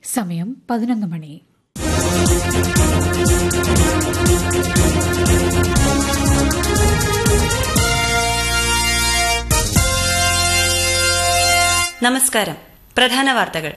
സമയം പതിനൊന്ന് മണി നമസ്കാരം പ്രധാന വാർത്തകൾ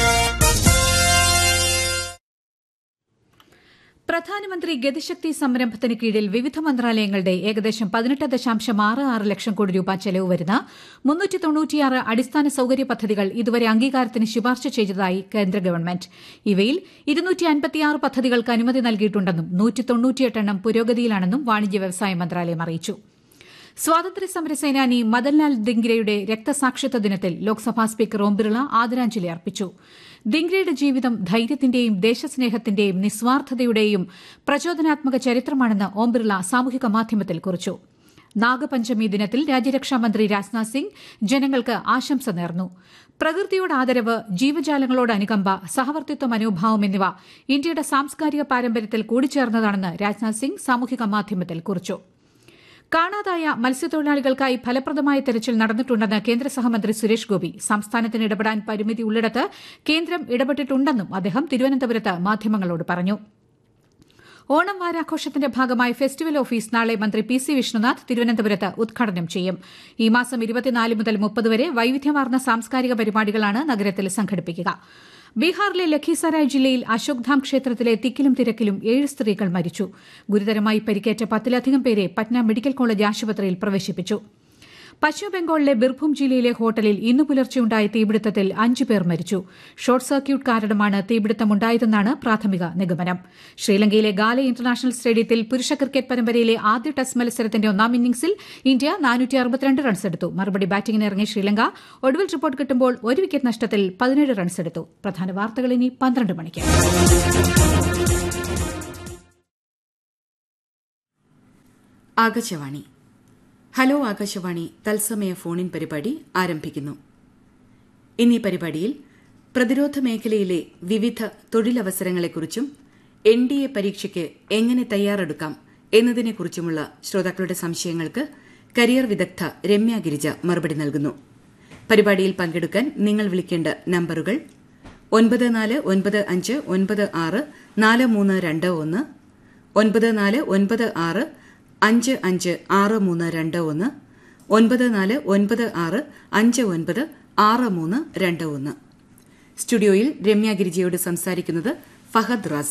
പ്രധാനമന്ത്രി ഗതിശക്തി സംരംഭത്തിന് കീഴിൽ വിവിധ മന്ത്രാലയങ്ങളുടെ ഏകദേശം പതിനെട്ട് ദശാംശം ആറ് ആറ് ലക്ഷം കോടി രൂപ ചെലവ് വരുന്ന മുന്നൂറ്റി തൊണ്ണൂറ്റിയാറ് അടിസ്ഥാന സൌകര്യ പദ്ധതികൾ ഇതുവരെ അംഗീകാരത്തിന് ശുപാർശ ചെയ്തതായി കേന്ദ്ര ഗവൺമെന്റ് ഇവയിൽ ഇരുന്നൂറ്റി അൻപത്തിയാറ് പദ്ധതികൾക്ക് അനുമതി നൽകിയിട്ടുണ്ടെന്നും നൂറ്റി തൊണ്ണൂറ്റിയെട്ട് എണ്ണം പുരോഗതിയിലാണെന്നും വാണിജ്യ വ്യവസായ മന്ത്രാലയം അറിയിച്ചു സ്വാതന്ത്ര്യ സമര സേനാനി മദൻലാൽ ദിംഗ്രയുടെ രക്തസാക്ഷിത്വ ദിനത്തിൽ ലോക്സഭാ സ്പീക്കർ ഓം ബിർള ആദരാഞ്ജലി അർപ്പിച്ചു ദിംഗ്രയുടെ ജീവിതം ധൈര്യത്തിന്റെയും ദേശസ്നേഹത്തിന്റെയും നിസ്വാർത്ഥതയുടെയും പ്രചോദനാത്മക ചരിത്രമാണെന്ന് ഓം ബിർള സാമൂഹിക മാധ്യമത്തിൽ കുറിച്ചു നാഗപഞ്ചമി ദിനത്തിൽ രാജ്യരക്ഷാമന്ത്രി രാജ്നാഥ് സിംഗ് ജനങ്ങൾക്ക് ആശംസ നേർന്നു പ്രകൃതിയോട് ആദരവ് ജീവജാലങ്ങളോട് അനുകമ്പ സഹവർത്തിത്വ മനോഭാവം എന്നിവ ഇന്ത്യയുടെ സാംസ്കാരിക പാരമ്പര്യത്തിൽ കൂടിച്ചേർന്നതാണെന്ന് രാജ്നാഥ് സിംഗ് സാമൂഹിക മാധ്യമത്തിൽ കുറിച്ചു കാണാതായ മത്സ്യത്തൊഴിലാളികൾക്കായി ഫലപ്രദമായ തെരച്ചിൽ നടന്നിട്ടുണ്ടെന്ന് കേന്ദ്ര സഹമന്ത്രി സുരേഷ് ഗോപി സംസ്ഥാനത്തിന് ഇടപെടാൻ പരിമിതി ഉള്ളിടത്ത് കേന്ദ്രം ഇടപെട്ടിട്ടുണ്ടെന്നും അദ്ദേഹം തിരുവനന്തപുരത്ത് മാധ്യമങ്ങളോട് പറഞ്ഞു ഓണം വാരാഘോഷത്തിന്റെ ഭാഗമായി ഫെസ്റ്റിവൽ ഓഫീസ് നാളെ മന്ത്രി പി സി വിഷ്ണുനാഥ് തിരുവനന്തപുരത്ത് ഉദ്ഘാടനം ചെയ്യും ഈ മാസം ഇരുപത്തിനാല് മുതൽ മുപ്പത് വരെ വൈവിധ്യമാർന്ന സാംസ്കാരിക പരിപാടികളാണ് നഗരത്തിൽ സംഘടിപ്പിക്കുക ബീഹാറിലെ ലഖീസരായ് ജില്ലയിൽ അശോക്ധാം ക്ഷേത്രത്തിലെ തിക്കിലും തിരക്കിലും ഏഴ് സ്ത്രീകൾ മരിച്ചു ഗുരുതരമായി പരിക്കേറ്റ പത്തിലധികം പേരെ പറ്റ്ന മെഡിക്കൽ കോളേജ് ആശുപത്രിയിൽ പ്രവേശിപ്പിച്ചു പശ്ചിമബംഗാളിലെ ബിർഭൂം ജില്ലയിലെ ഹോട്ടലിൽ ഇന്നു പുലർച്ചെയുണ്ടായ തീപിടുത്തത്തിൽ അഞ്ചു പേർ മരിച്ചു ഷോർട്ട് സർക്യൂട്ട് കാരണമാണ് തീപിടുത്തമുണ്ടായതെന്നാണ് പ്രാഥമിക നിഗമനം ശ്രീലങ്കയിലെ ഗാല ഇന്റർനാഷണൽ സ്റ്റേഡിയത്തിൽ പുരുഷ ക്രിക്കറ്റ് പരമ്പരയിലെ ആദ്യ ടെസ്റ്റ് മത്സരത്തിന്റെ ഒന്നാം ഇന്നിംഗ്സിൽ ഇന്ത്യ റൺസ് എടുത്തു മറുപടി ബാറ്റിംഗിന് ഇറങ്ങിയ ശ്രീലങ്ക ഒടുവിൽ റിപ്പോർട്ട് കിട്ടുമ്പോൾ ഒരു വിക്കറ്റ് നഷ്ടത്തിൽ പതിനേഴ് റൺസ് എടുത്തു പ്രധാന വാർത്തകൾ ഇനി പന്ത്രണ്ട് മണിക്ക് ആകാശവാണി ഹലോ ആകാശവാണി തത്സമയ ഫോണിൻ പരിപാടി ആരംഭിക്കുന്നു ഇന്നീ പരിപാടിയിൽ പ്രതിരോധ മേഖലയിലെ വിവിധ തൊഴിലവസരങ്ങളെക്കുറിച്ചും എൻ ഡി എ പരീക്ഷയ്ക്ക് എങ്ങനെ തയ്യാറെടുക്കാം എന്നതിനെക്കുറിച്ചുമുള്ള ശ്രോതാക്കളുടെ സംശയങ്ങൾക്ക് കരിയർ വിദഗ്ധ രമ്യ ഗിരിജ മറുപടി നൽകുന്നു പരിപാടിയിൽ പങ്കെടുക്കാൻ നിങ്ങൾ വിളിക്കേണ്ട നമ്പറുകൾ ഒൻപത് നാല് ഒൻപത് അഞ്ച് ഒൻപത് ആറ് നാല് മൂന്ന് രണ്ട് ഒന്ന് ഒൻപത് നാല് ഒൻപത് ആറ് അഞ്ച് അഞ്ച് ആറ് മൂന്ന് രണ്ട് ഒന്ന് ഒൻപത് നാല് ഒൻപത് ആറ് അഞ്ച് ഒൻപത് ആറ് മൂന്ന് രണ്ട് ഒന്ന് സ്റ്റുഡിയോയിൽ രമ്യ ഗിരിജയോട് സംസാരിക്കുന്നത് ഫഹദ് റാസ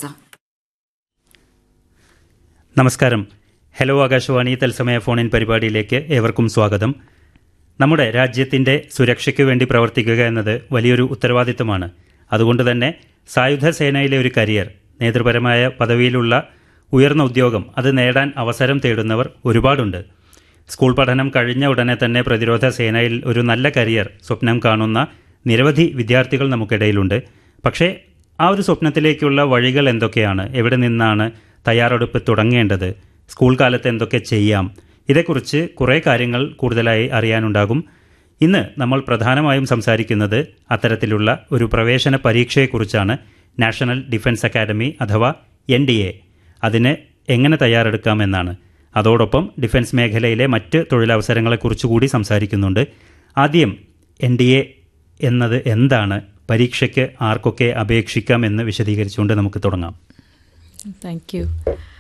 നമസ്കാരം ഹലോ ആകാശവാണി തത്സമയ ഫോണിൻ പരിപാടിയിലേക്ക് ഏവർക്കും സ്വാഗതം നമ്മുടെ രാജ്യത്തിൻ്റെ സുരക്ഷയ്ക്ക് വേണ്ടി പ്രവർത്തിക്കുക എന്നത് വലിയൊരു ഉത്തരവാദിത്തമാണ് അതുകൊണ്ട് തന്നെ സായുധ സേനയിലെ ഒരു കരിയർ നേതൃപരമായ പദവിയിലുള്ള ഉയർന്ന ഉദ്യോഗം അത് നേടാൻ അവസരം തേടുന്നവർ ഒരുപാടുണ്ട് സ്കൂൾ പഠനം കഴിഞ്ഞ ഉടനെ തന്നെ പ്രതിരോധ സേനയിൽ ഒരു നല്ല കരിയർ സ്വപ്നം കാണുന്ന നിരവധി വിദ്യാർത്ഥികൾ നമുക്കിടയിലുണ്ട് പക്ഷേ ആ ഒരു സ്വപ്നത്തിലേക്കുള്ള വഴികൾ എന്തൊക്കെയാണ് എവിടെ നിന്നാണ് തയ്യാറെടുപ്പ് തുടങ്ങേണ്ടത് സ്കൂൾ കാലത്ത് എന്തൊക്കെ ചെയ്യാം ഇതേക്കുറിച്ച് കുറേ കാര്യങ്ങൾ കൂടുതലായി അറിയാനുണ്ടാകും ഇന്ന് നമ്മൾ പ്രധാനമായും സംസാരിക്കുന്നത് അത്തരത്തിലുള്ള ഒരു പ്രവേശന പരീക്ഷയെക്കുറിച്ചാണ് നാഷണൽ ഡിഫൻസ് അക്കാദമി അഥവാ എൻ ഡി എ അതിന് എങ്ങനെ തയ്യാറെടുക്കാമെന്നാണ് അതോടൊപ്പം ഡിഫൻസ് മേഖലയിലെ മറ്റ് തൊഴിലവസരങ്ങളെക്കുറിച്ച് കൂടി സംസാരിക്കുന്നുണ്ട് ആദ്യം എൻ ഡി എ എന്നത് എന്താണ് പരീക്ഷയ്ക്ക് ആർക്കൊക്കെ അപേക്ഷിക്കാം എന്ന് വിശദീകരിച്ചുകൊണ്ട് നമുക്ക് തുടങ്ങാം thank you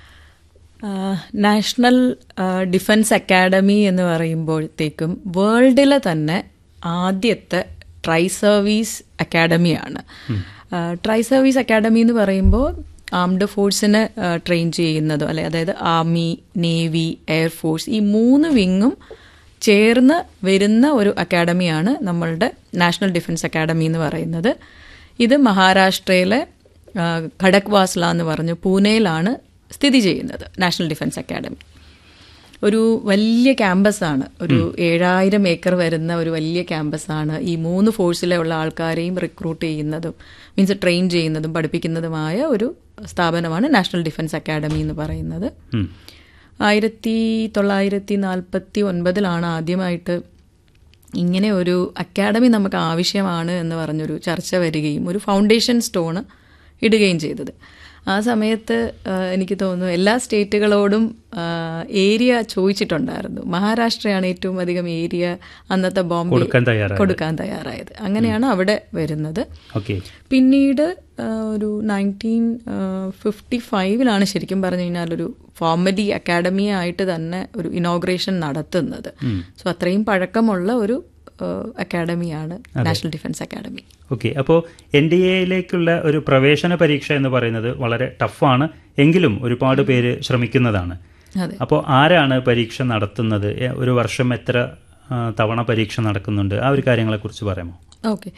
national defence academy എന്ന് പറയുമ്പോഴത്തേക്കും വേൾഡിലെ തന്നെ ആദ്യത്തെ ട്രൈ സർവീസ് അക്കാഡമിയാണ് ട്രൈ സർവീസ് അക്കാഡമി എന്ന് പറയുമ്പോൾ ആംഡ് ഫോഴ്സിനെ ട്രെയിൻ ചെയ്യുന്നതോ അല്ലെ അതായത് ആർമി നേവി എയർഫോഴ്സ് ഈ മൂന്ന് വിങ്ങും ചേർന്ന് വരുന്ന ഒരു അക്കാഡമിയാണ് നമ്മളുടെ നാഷണൽ ഡിഫൻസ് അക്കാഡമി എന്ന് പറയുന്നത് ഇത് മഹാരാഷ്ട്രയിലെ ഖടക്വാസ്ല എന്ന് പറഞ്ഞു പൂനെയിലാണ് സ്ഥിതി ചെയ്യുന്നത് നാഷണൽ ഡിഫൻസ് അക്കാഡമി ഒരു വലിയ ക്യാമ്പസാണ് ഒരു ഏഴായിരം ഏക്കർ വരുന്ന ഒരു വലിയ ക്യാമ്പസാണ് ഈ മൂന്ന് ഫോഴ്സിലെ ഉള്ള ആൾക്കാരെയും റിക്രൂട്ട് ചെയ്യുന്നതും മീൻസ് ട്രെയിൻ ചെയ്യുന്നതും പഠിപ്പിക്കുന്നതുമായ ഒരു സ്ഥാപനമാണ് നാഷണൽ ഡിഫൻസ് അക്കാഡമി എന്ന് പറയുന്നത് ആയിരത്തി തൊള്ളായിരത്തി നാൽപ്പത്തി ഒൻപതിലാണ് ആദ്യമായിട്ട് ഇങ്ങനെ ഒരു അക്കാഡമി നമുക്ക് ആവശ്യമാണ് എന്ന് പറഞ്ഞൊരു ചർച്ച വരികയും ഒരു ഫൗണ്ടേഷൻ സ്റ്റോണ് ഇടുകയും ചെയ്തത് ആ സമയത്ത് ആ, എനിക്ക് തോന്നുന്നു എല്ലാ സ്റ്റേറ്റുകളോടും ഏരിയ ചോദിച്ചിട്ടുണ്ടായിരുന്നു മഹാരാഷ്ട്രയാണ് ഏറ്റവും അധികം ഏരിയ അന്നത്തെ ബോംബെ കൊടുക്കാൻ തയ്യാറായത്. കൊടുക്കാൻ തയ്യാറായത് അങ്ങനെയാണ് അവിടെ വരുന്നത് ഓക്കെ പിന്നീട് ആ, ഒരു നയൻറ്റീൻ ഫിഫ്റ്റി ഫൈവിലാണ് ശരിക്കും പറഞ്ഞു കഴിഞ്ഞാൽ ഒരു ഫോമലി അക്കാഡമി ആയിട്ട് തന്നെ ഒരു ഇനോഗ്രേഷൻ നടത്തുന്നത് സോ അത്രയും പഴക്കമുള്ള ഒരു ആ, അക്കാഡമിയാണ് നാഷണൽ ഡിഫൻസ് അക്കാഡമി ഓക്കെ അപ്പോൾ എൻ ഡി എയിലേക്കുള്ള ഒരു പ്രവേശന പരീക്ഷ എന്ന് പറയുന്നത് വളരെ ടഫാണ് എങ്കിലും ഒരുപാട് പേര് ശ്രമിക്കുന്നതാണ് അതെ അപ്പോൾ ആരാണ് പരീക്ഷ നടത്തുന്നത് എ- ഒരു വർഷം എത്ര ആ, തവണ പരീക്ഷ നടക്കുന്നുണ്ട് ആ ഒരു കാര്യങ്ങളെക്കുറിച്ച് പറയാമോ ഓക്കെ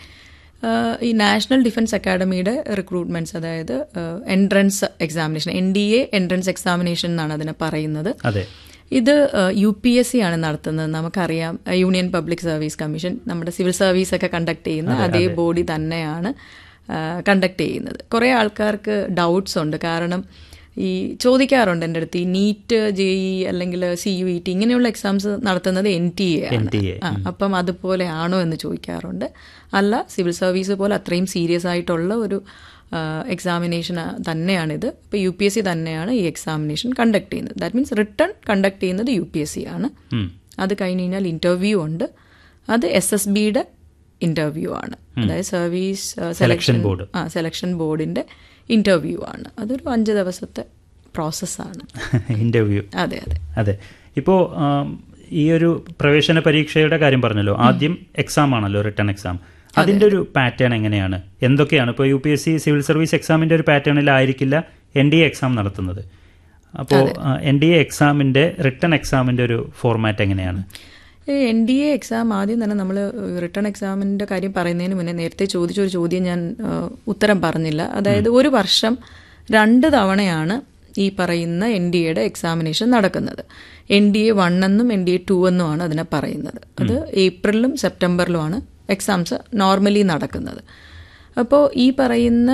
ഈ നാഷണൽ ഡിഫൻസ് അക്കാഡമിയുടെ റിക്രൂട്ട്മെന്റ്സ് അതായത് entrance examination N D A entrance examination എന്നാണ് അതിനെ പറയുന്നത് അതെ ഇത് യു പി എസ് സി ആണ് നടത്തുന്നത് നമുക്കറിയാം uh union public service commission നമ്മുടെ സിവിൽ സർവീസ് ഒക്കെ കണ്ടക്ട് ചെയ്യുന്ന അതേ ബോഡി തന്നെയാണ് കണ്ടക്ട് ചെയ്യുന്നത് കുറേ ആൾക്കാർക്ക് ഡൗട്ട്സ് ഉണ്ട് കാരണം ഈ ചോദിക്കാറുണ്ട് എൻ്റെ അടുത്ത് ഈ നീറ്റ് ജെ ഇ അല്ലെങ്കിൽ സി യു ഇ ടി ഇങ്ങനെയുള്ള എക്സാംസ് നടത്തുന്നത് എൻ ടി എ ആണ് NTA, ആ, അപ്പം അതുപോലെ ആണോ എന്ന് ചോദിക്കാറുണ്ട് അല്ല സിവിൽ സർവീസ് പോലെ അത്രയും സീരിയസ് ആയിട്ടുള്ള ഒരു എക്സാമിനേഷൻ തന്നെയാണിത് ഇപ്പോൾ യു പി എസ് സി തന്നെയാണ് ഈ എക്സാമിനേഷൻ കണ്ടക്ട് ചെയ്യുന്നത് ദാറ്റ് മീൻസ് റിട്ടേൺ കണ്ടക്ട് ചെയ്യുന്നത് യു പി എസ് സി ആണ് ഉം. അത് കഴിഞ്ഞ് കഴിഞ്ഞാൽ ഇന്റർവ്യൂ ഉണ്ട് അത് എസ് എസ് ബിയുടെ ഇന്റർവ്യൂ ആണ് അതായത് സർവീസ് സെലക്ഷൻ board. ആ സെലക്ഷൻ ബോർഡിന്റെ ഇന്റർവ്യൂ ആണ് അതൊരു അഞ്ച് ദിവസത്തെ പ്രോസസ്സാണ് ഇന്റർവ്യൂ അതെ അതെ അതെ ഇപ്പോൾ ഈ ഒരു പ്രവേശന പരീക്ഷയുടെ കാര്യം പറഞ്ഞല്ലോ ആദ്യം എക്സാം ആണല്ലോ റിട്ടേൺ എക്സാം അതിന്റെ ഒരു പാറ്റേൺ എങ്ങനെയാണ് എന്തൊക്കെയാണ് ഇപ്പോൾ U P S C civil service എക്സാമിന്റെ ഒരു പാറ്റേണിലായിരിക്കില്ല എൻ ഡി എ എക്സാം നടത്തുന്നത് അപ്പോൾ എൻ ഡി എ എക്സാമിന്റെ റിട്ടേൺ എക്സാമിന്റെ ഒരു ഫോർമാറ്റ് എങ്ങനെയാണ് എൻ ഡി എ എക്സാം ആദ്യം തന്നെ നമ്മൾ റിട്ടേൺ എക്സാമിൻ്റെ കാര്യം പറയുന്നതിന് മുന്നേ നേരത്തെ ചോദിച്ചൊരു ചോദ്യം ഞാൻ ആ, ഉത്തരം പറഞ്ഞില്ല അതായത് ഒരു വർഷം രണ്ട് തവണയാണ് ഈ പറയുന്ന എൻ ഡി എയുടെ എക്സാമിനേഷൻ നടക്കുന്നത് എൻ ഡി എ വൺ എന്നും എൻ ഡി എ ടു എന്നുമാണ് അതിനെ പറയുന്നത് അത് ഏപ്രിലും സെപ്റ്റംബറിലുമാണ് എക്സാംസ് നോർമലി നടക്കുന്നത് അപ്പോൾ ഈ പറയുന്ന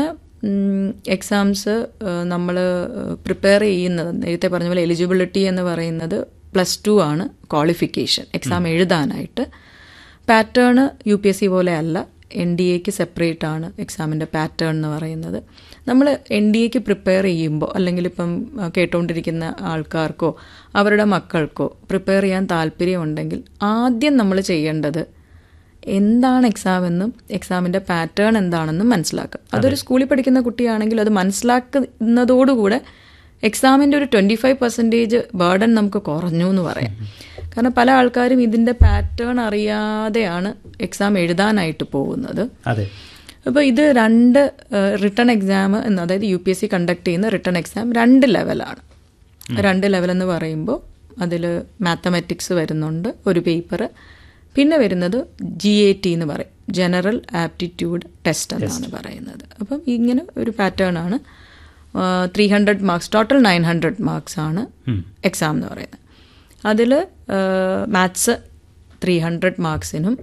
എക്സാംസ് നമ്മൾ പ്രിപ്പയർ ചെയ്യുന്നത് നേരത്തെ പറഞ്ഞ പോലെ എലിജിബിലിറ്റി എന്ന് പറയുന്നത് പ്ലസ് ടു ആണ് ക്വാളിഫിക്കേഷൻ എക്സാം എഴുതാനായിട്ട് pattern U P S C പോലെ അല്ല എൻ ഡി എക്ക് സെപ്പറേറ്റ് ആണ് എക്സാമിൻ്റെ പാറ്റേൺ എന്ന് പറയുന്നത് നമ്മൾ എൻ ഡി എക്ക് പ്രിപ്പയർ ചെയ്യുമ്പോൾ അല്ലെങ്കിൽ ഇപ്പം ആ, കേട്ടുകൊണ്ടിരിക്കുന്ന ആൾക്കാർക്കോ അവരുടെ മക്കൾക്കോ പ്രിപ്പയർ ചെയ്യാൻ താല്പര്യമുണ്ടെങ്കിൽ ആദ്യം നമ്മൾ ചെയ്യേണ്ടത് എന്താണ് എക്സാം എന്നും എക്സാമിന്റെ പാറ്റേൺ എന്താണെന്നും മനസ്സിലാക്കുക അതൊരു സ്കൂളിൽ പഠിക്കുന്ന കുട്ടിയാണെങ്കിൽ അത് മനസ്സിലാക്കുന്നതോടുകൂടെ എക്സാമിന്റെ ഒരു ട്വന്റി ഫൈവ് പെർസെൻറ്റേജ് ബേർഡൻ നമുക്ക് കുറഞ്ഞു എന്ന് പറയാം കാരണം പല ആൾക്കാരും ഇതിന്റെ പാറ്റേൺ അറിയാതെയാണ് എക്സാം എഴുതാനായിട്ട് പോകുന്നത് അതെ അപ്പോൾ ഇത് രണ്ട് റിട്ടേൺ എക്സാം എന്ന് അതായത് U P S C conduct ചെയ്യുന്ന റിട്ടേൺ എക്സാം രണ്ട് ലെവലാണ് രണ്ട് ലെവൽ എന്ന് പറയുമ്പോൾ അതിൽ മാത്തമാറ്റിക്സ് വരുന്നുണ്ട് ഒരു പേപ്പർ പിന്നെ വരുന്നത് ജി എ ടി എന്ന് പറയും ജനറൽ ആപ്റ്റിറ്റ്യൂഡ് ടെസ്റ്റ് എന്നാണ് പറയുന്നത് അപ്പം ഇങ്ങനെ ഒരു പാറ്റേൺ ആണ് three hundred marks total nine hundred marks ആണ് എക്സാം എന്ന് പറയുന്നത് അതിൽ മാത്സ് ത്രീ ഹൺഡ്രഡ് മാർക്സിനും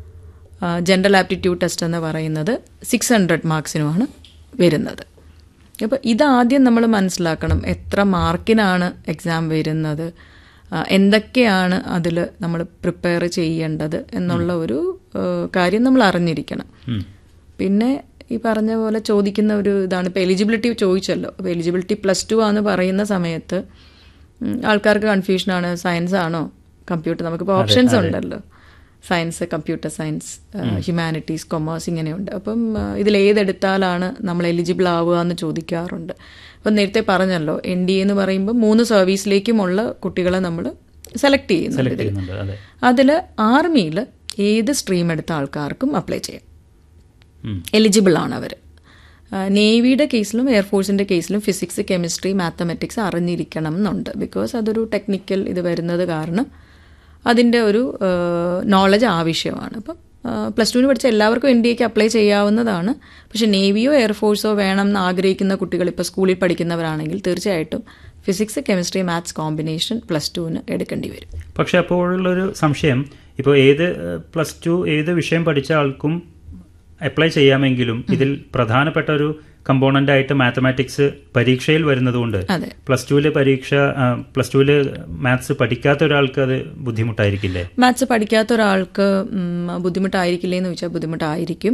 ജനറൽ ആപ്റ്റിറ്റ്യൂഡ് ടെസ്റ്റ് എന്ന് പറയുന്നത് സിക്സ് ഹൺഡ്രഡ് മാർക്സിനുമാണ് വരുന്നത് അപ്പോൾ ഇതാദ്യം നമ്മൾ മനസ്സിലാക്കണം എത്ര മാർക്കിനാണ് എക്സാം വരുന്നത് ആ, എന്തൊക്കെയാണ് അതിൽ നമ്മൾ പ്രിപ്പയർ ചെയ്യേണ്ടത് എന്നുള്ള ഒരു ആ, കാര്യം നമ്മൾ അറിഞ്ഞിരിക്കണം പിന്നെ ഈ പറഞ്ഞ പോലെ ചോദിക്കുന്ന ഒരു ഇതാണ് ഇപ്പോൾ എലിജിബിലിറ്റി ചോദിച്ചല്ലോ അപ്പോൾ എലിജിബിലിറ്റി പ്ലസ് ടു ആണെന്ന് പറയുന്ന സമയത്ത് ഉം, ആൾക്കാർക്ക് കൺഫ്യൂഷനാണ് സയൻസ് ആണോ കമ്പ്യൂട്ടർ നമുക്കിപ്പോൾ ഓപ്ഷൻസ് ഉണ്ടല്ലോ science computer science humanities commerce ഇങ്ങനെയുണ്ട് അപ്പം ആ, ഇതിൽ ഏതെടുത്താലാണ് നമ്മൾ എലിജിബിൾ ആവുക എന്ന് ചോദിക്കാറുണ്ട് അപ്പം നേരത്തെ പറഞ്ഞല്ലോ എൻ ഡി എന്ന് പറയുമ്പോൾ മൂന്ന് സർവീസിലേക്കുമുള്ള കുട്ടികളെ നമ്മൾ സെലക്ട് ചെയ്യുന്നുണ്ട് സെലക്ട് ഇതിൽ ചെയ്യുന്നുണ്ട് അതെ അതിൽ ആർമിയിൽ ഏത് സ്ട്രീം എടുത്ത ആൾക്കാർക്കും അപ്ലൈ ചെയ്യാം ഉം. എലിജിബിൾ ആണ് അവർ നേവിയുടെ കേസിലും എയർഫോഴ്സിന്റെ കേസിലും ഫിസിക്സ് കെമിസ്ട്രി മാത്തമെറ്റിക്സ് അറിഞ്ഞിരിക്കണം എന്നുണ്ട് ബിക്കോസ് അതൊരു ടെക്നിക്കൽ ഇത് വരുന്നത് കാരണം അതിൻ്റെ ഒരു നോളജ് ആവശ്യമാണ് അപ്പം പ്ലസ് ടുവിന് പഠിച്ച എല്ലാവർക്കും എൻ ഡി എക്ക് അപ്ലൈ ചെയ്യാവുന്നതാണ് പക്ഷെ നേവിയോ എയർഫോഴ്സോ വേണം എന്ന് ആഗ്രഹിക്കുന്ന കുട്ടികൾ ഇപ്പോൾ സ്കൂളിൽ പഠിക്കുന്നവരാണെങ്കിൽ തീർച്ചയായിട്ടും physics chemistry maths combination plus ടുവിന് എടുക്കേണ്ടി വരും പക്ഷെ അപ്പോഴുള്ളൊരു സംശയം ഇപ്പോൾ ഏത് പ്ലസ് ടു ഏത് വിഷയം പഠിച്ച ആൾക്കും അപ്ലൈ ചെയ്യാമെങ്കിലും ഇതിൽ പ്രധാനപ്പെട്ട ഒരു കമ്പോണന്റ് ആയിട്ട് മാത്തമാറ്റിക്സ് പരീക്ഷയിൽ വരുന്നതുകൊണ്ട് അതെ പ്ലസ് ടുവില് പരീക്ഷ പ്ലസ് ടുവില് മാത്സ് പഠിക്കാത്ത ഒരാൾക്ക് അത് ബുദ്ധിമുട്ടായിരിക്കില്ലേ മാത്സ് പഠിക്കാത്ത ഒരാൾക്ക് ഉം, ബുദ്ധിമുട്ടായിരിക്കില്ലേ എന്ന് ചോദിച്ചാൽ ബുദ്ധിമുട്ടായിരിക്കും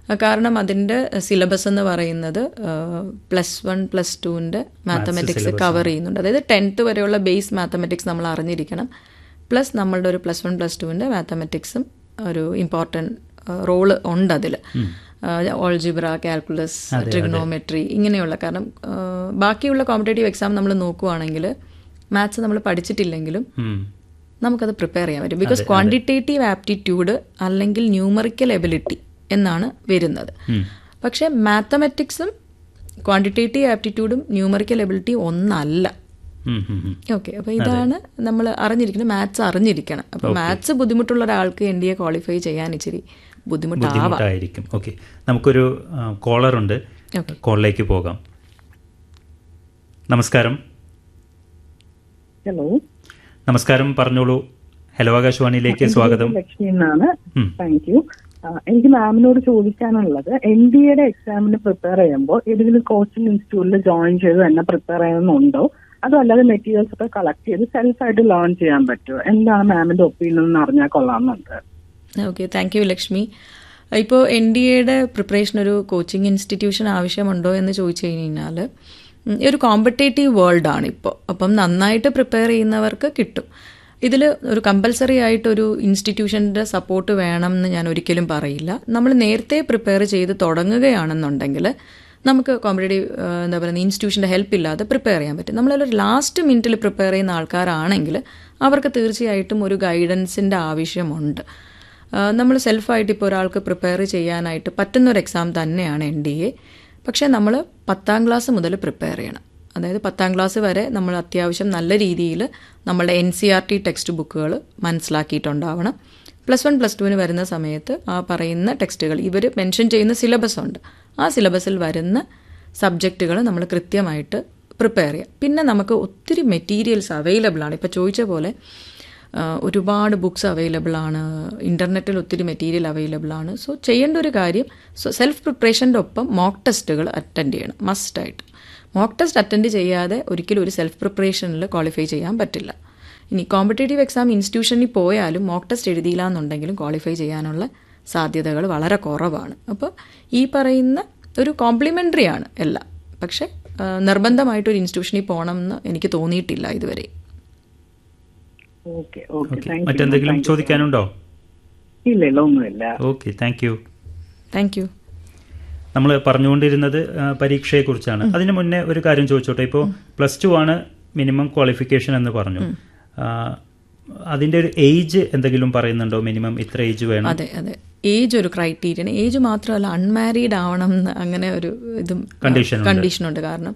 ആ, കാരണം അതിൻ്റെ സിലബസ് എന്ന് പറയുന്നത് പ്ലസ് വൺ പ്ലസ് ടുവിൻ്റെ മാത്തമെറ്റിക്സ് കവർ ചെയ്യുന്നുണ്ട് അതായത് ടെൻത്ത് വരെയുള്ള ബേസ് മാത്തമെറ്റിക്സ് നമ്മൾ അറിഞ്ഞിരിക്കണം പ്ലസ് നമ്മളുടെ ഒരു പ്ലസ് വൺ പ്ലസ് ടുവിൻ്റെ മാത്തമെറ്റിക്സും ഒരു ഇമ്പോർട്ടൻറ്റ് റോള് ഉണ്ട് അതിൽ ഓൾജിബ്ര കാൽക്കുലസ് ട്രിഗ്നോമെട്രി ഇങ്ങനെയുള്ള കാരണം ആ, ബാക്കിയുള്ള കോമ്പറ്റേറ്റീവ് എക്സാം നമ്മൾ നോക്കുവാണെങ്കിൽ മാത്സ് നമ്മൾ പഠിച്ചിട്ടില്ലെങ്കിലും ഉം. നമുക്കത് പ്രിപ്പയർ ചെയ്യാൻ പറ്റും ബിക്കോസ് ക്വാണ്ടിറ്റേറ്റീവ് ആപ്റ്റിറ്റ്യൂഡ് അല്ലെങ്കിൽ ന്യൂമറിക്കൽ എബിലിറ്റി എന്നാണ് വരുന്നത് പക്ഷേ മാത്തമെറ്റിക്സും ക്വാണ്ടിറ്റേറ്റീവ് ആപ്റ്റിറ്റ്യൂഡും ന്യൂമറിക്കൽ എബിലിറ്റി ഒന്നല്ല ഉം, ഉം, ഉം. ഓക്കെ അപ്പോൾ ഇതാണ് നമ്മൾ അറിഞ്ഞിരിക്കണം മാത്സ് അറിഞ്ഞിരിക്കണം അപ്പോൾ മാത്സ് ബുദ്ധിമുട്ടുള്ള ഒരാൾക്ക് എൻ ഡി എ ക്വാളിഫൈ ചെയ്യാൻ ഇച്ചിരി ബുദ്ധിമുട്ടാവാം ബുദ്ധിമുട്ടായിരിക്കും ഓക്കെ നമുക്കൊരു കോളർ ഉണ്ട് Okay. കോളിലേക്ക് പോകാം നമസ്കാരം ഹലോ നമസ്കാരം പറഞ്ഞോളൂ ഹലോ ആകാശവാണിയിലേക്ക് സ്വാഗതം ലക്ഷ്മി എന്നാണ് ഉം. താങ്ക് യു എനിക്ക് മാമിനോട് ചോദിക്കാനുള്ളത് എൻ ഡി എയുടെ എക്സാമിന് പ്രിപ്പയർ ചെയ്യുമ്പോൾ ഏതെങ്കിലും കോച്ചിങ് ഇൻസ്റ്റിറ്റ്യൂട്ടിൽ ജോയിൻ ചെയ്ത് തന്നെ പ്രിപ്പയർ ചെയ്യണമെന്നുണ്ടോ അതോ അല്ലാതെ മെറ്റീരിയൽസ് ഒക്കെ കളക്ട് ചെയ്ത് സെൽഫായിട്ട് ലേൺ ചെയ്യാൻ പറ്റുമോ എന്താണ് മാമിന്റെ ഒപ്പീനിയൻ എന്ന് അറിഞ്ഞാൽ കൊള്ളാമെന്നുണ്ട് ഓക്കെ താങ്ക് യു ലക്ഷ്മി ഇപ്പോൾ എൻ ഡി എയുടെ പ്രിപ്പറേഷൻ ഒരു കോച്ചിങ് ഇൻസ്റ്റിറ്റ്യൂഷൻ ആവശ്യമുണ്ടോ എന്ന് ചോദിച്ചു കഴിഞ്ഞാൽ ഉം, ഒരു കോമ്പറ്റേറ്റീവ് വേൾഡ് ആണ് ഇപ്പോൾ അപ്പം നന്നായിട്ട് പ്രിപ്പയർ ചെയ്യുന്നവർക്ക് കിട്ടും ഇതിൽ ഒരു കമ്പൽസറി ആയിട്ട് ഒരു ഇൻസ്റ്റിറ്റ്യൂഷൻ്റെ സപ്പോർട്ട് വേണം എന്ന് ഞാൻ ഒരിക്കലും പറയില്ല നമ്മൾ നേരത്തെ പ്രിപ്പയർ ചെയ്ത് തുടങ്ങുകയാണെന്നുണ്ടെങ്കിൽ നമുക്ക് കോമ്പറ്റേറ്റീവ് എന്താ പറയുക ഇൻസ്റ്റിറ്റ്യൂഷൻ്റെ ഹെൽപ്പ് ഇല്ലാതെ പ്രിപ്പയർ ചെയ്യാൻ പറ്റും നമ്മളൊരു ലാസ്റ്റ് മിനിറ്റിൽ പ്രിപ്പയർ ചെയ്യുന്ന ആൾക്കാരാണെങ്കിൽ അവർക്ക് തീർച്ചയായിട്ടും ഒരു ഗൈഡൻസിൻ്റെ ആവശ്യമുണ്ട് നമ്മൾ സെൽഫായിട്ട് ഇപ്പോൾ ഒരാൾക്ക് പ്രിപ്പയർ ചെയ്യാനായിട്ട് പറ്റുന്ന ഒരു എക്സാം തന്നെയാണ് എൻ ഡി എ പക്ഷേ നമ്മൾ പത്താം ക്ലാസ് മുതൽ പ്രിപ്പയർ ചെയ്യണം അതായത് പത്താം ക്ലാസ് വരെ നമ്മൾ അത്യാവശ്യം നല്ല രീതിയിൽ നമ്മളുടെ N C R T text ബുക്കുകൾ മനസ്സിലാക്കിയിട്ടുണ്ടാവണം പ്ലസ് വൺ പ്ലസ് ടുവിന് വരുന്ന സമയത്ത് ആ പറയുന്ന ടെക്സ്റ്റുകൾ ഇവർ മെൻഷൻ ചെയ്യുന്ന സിലബസ് ഉണ്ട് ആ സിലബസിൽ വരുന്ന സബ്ജക്റ്റുകൾ നമ്മൾ കൃത്യമായിട്ട് പ്രിപ്പയർ ചെയ്യുക പിന്നെ നമുക്ക് ഒത്തിരി മെറ്റീരിയൽസ് അവൈലബിൾ ആണ് ഇപ്പോൾ ചോദിച്ച പോലെ ആ, ഒരുപാട് ബുക്സ് അവൈലബിൾ ആണ് ഇൻ്റർനെറ്റിൽ ഒത്തിരി മെറ്റീരിയൽ അവൈലബിൾ ആണ് സോ ചെയ്യേണ്ട ഒരു കാര്യം സോ സെൽഫ് പ്രിപ്പറേഷൻ്റെ ഒപ്പം മോക്ക് ടെസ്റ്റുകൾ അറ്റൻഡ് ചെയ്യണം മസ്റ്റായിട്ട് മോക്ക് ടെസ്റ്റ് അറ്റൻഡ് ചെയ്യാതെ ഒരിക്കലും ഒരു സെൽഫ് പ്രിപ്പറേഷനിൽ ക്വാളിഫൈ ചെയ്യാൻ പറ്റില്ല ഇനി കോമ്പറ്റേറ്റീവ് എക്സാം ഇൻസ്റ്റിറ്റ്യൂഷനിൽ പോയാലും മോക്ക് ടെസ്റ്റ് എഴുതിയില്ല എന്നുണ്ടെങ്കിലും ക്വാളിഫൈ ചെയ്യാനുള്ള സാധ്യതകൾ വളരെ കുറവാണ് അപ്പോൾ ഈ പറയുന്ന ഒരു കോംപ്ലിമെൻ്ററി ആണ് എല്ലാം പക്ഷേ ആ, നിർബന്ധമായിട്ടൊരു ഇൻസ്റ്റിറ്റ്യൂഷനിൽ പോകണം എന്ന് എനിക്ക് തോന്നിയിട്ടില്ല ഇതുവരെ ഓക്കെ ഓക്കെ ഓക്കെ താങ്ക് മറ്റെന്തെങ്കിലും ചോദിക്കാനുണ്ടോ ഇല്ല ഇല്ല ഒന്നുമില്ല okay thank you thank you നമ്മൾ പറഞ്ഞുകൊണ്ടിരുന്നത് ആ, പരീക്ഷയെക്കുറിച്ചാണ് അതിന് മുന്നേ ഒരു കാര്യം ചോദിച്ചോട്ടെ ഇപ്പോൾ പ്ലസ് ടു ആണ് മിനിമം ക്വാളിഫിക്കേഷൻ എന്ന് പറഞ്ഞു ആ, അതിന്റെ ഒരു ഏജ് എന്തെങ്കിലും പറയുന്നുണ്ടോ മിനിമം ഇത്ര ഏജ് വേണം അതെ അതെ ഏജ് ഒരു ക്രൈറ്റീരിയൻ ഏജ് മാത്രമല്ല അൺമാരീഡ് ആവണം എന്ന് അങ്ങനെ ഒരു ഇതും Condition ഉണ്ട്. കണ്ടീഷനുണ്ട് കാരണം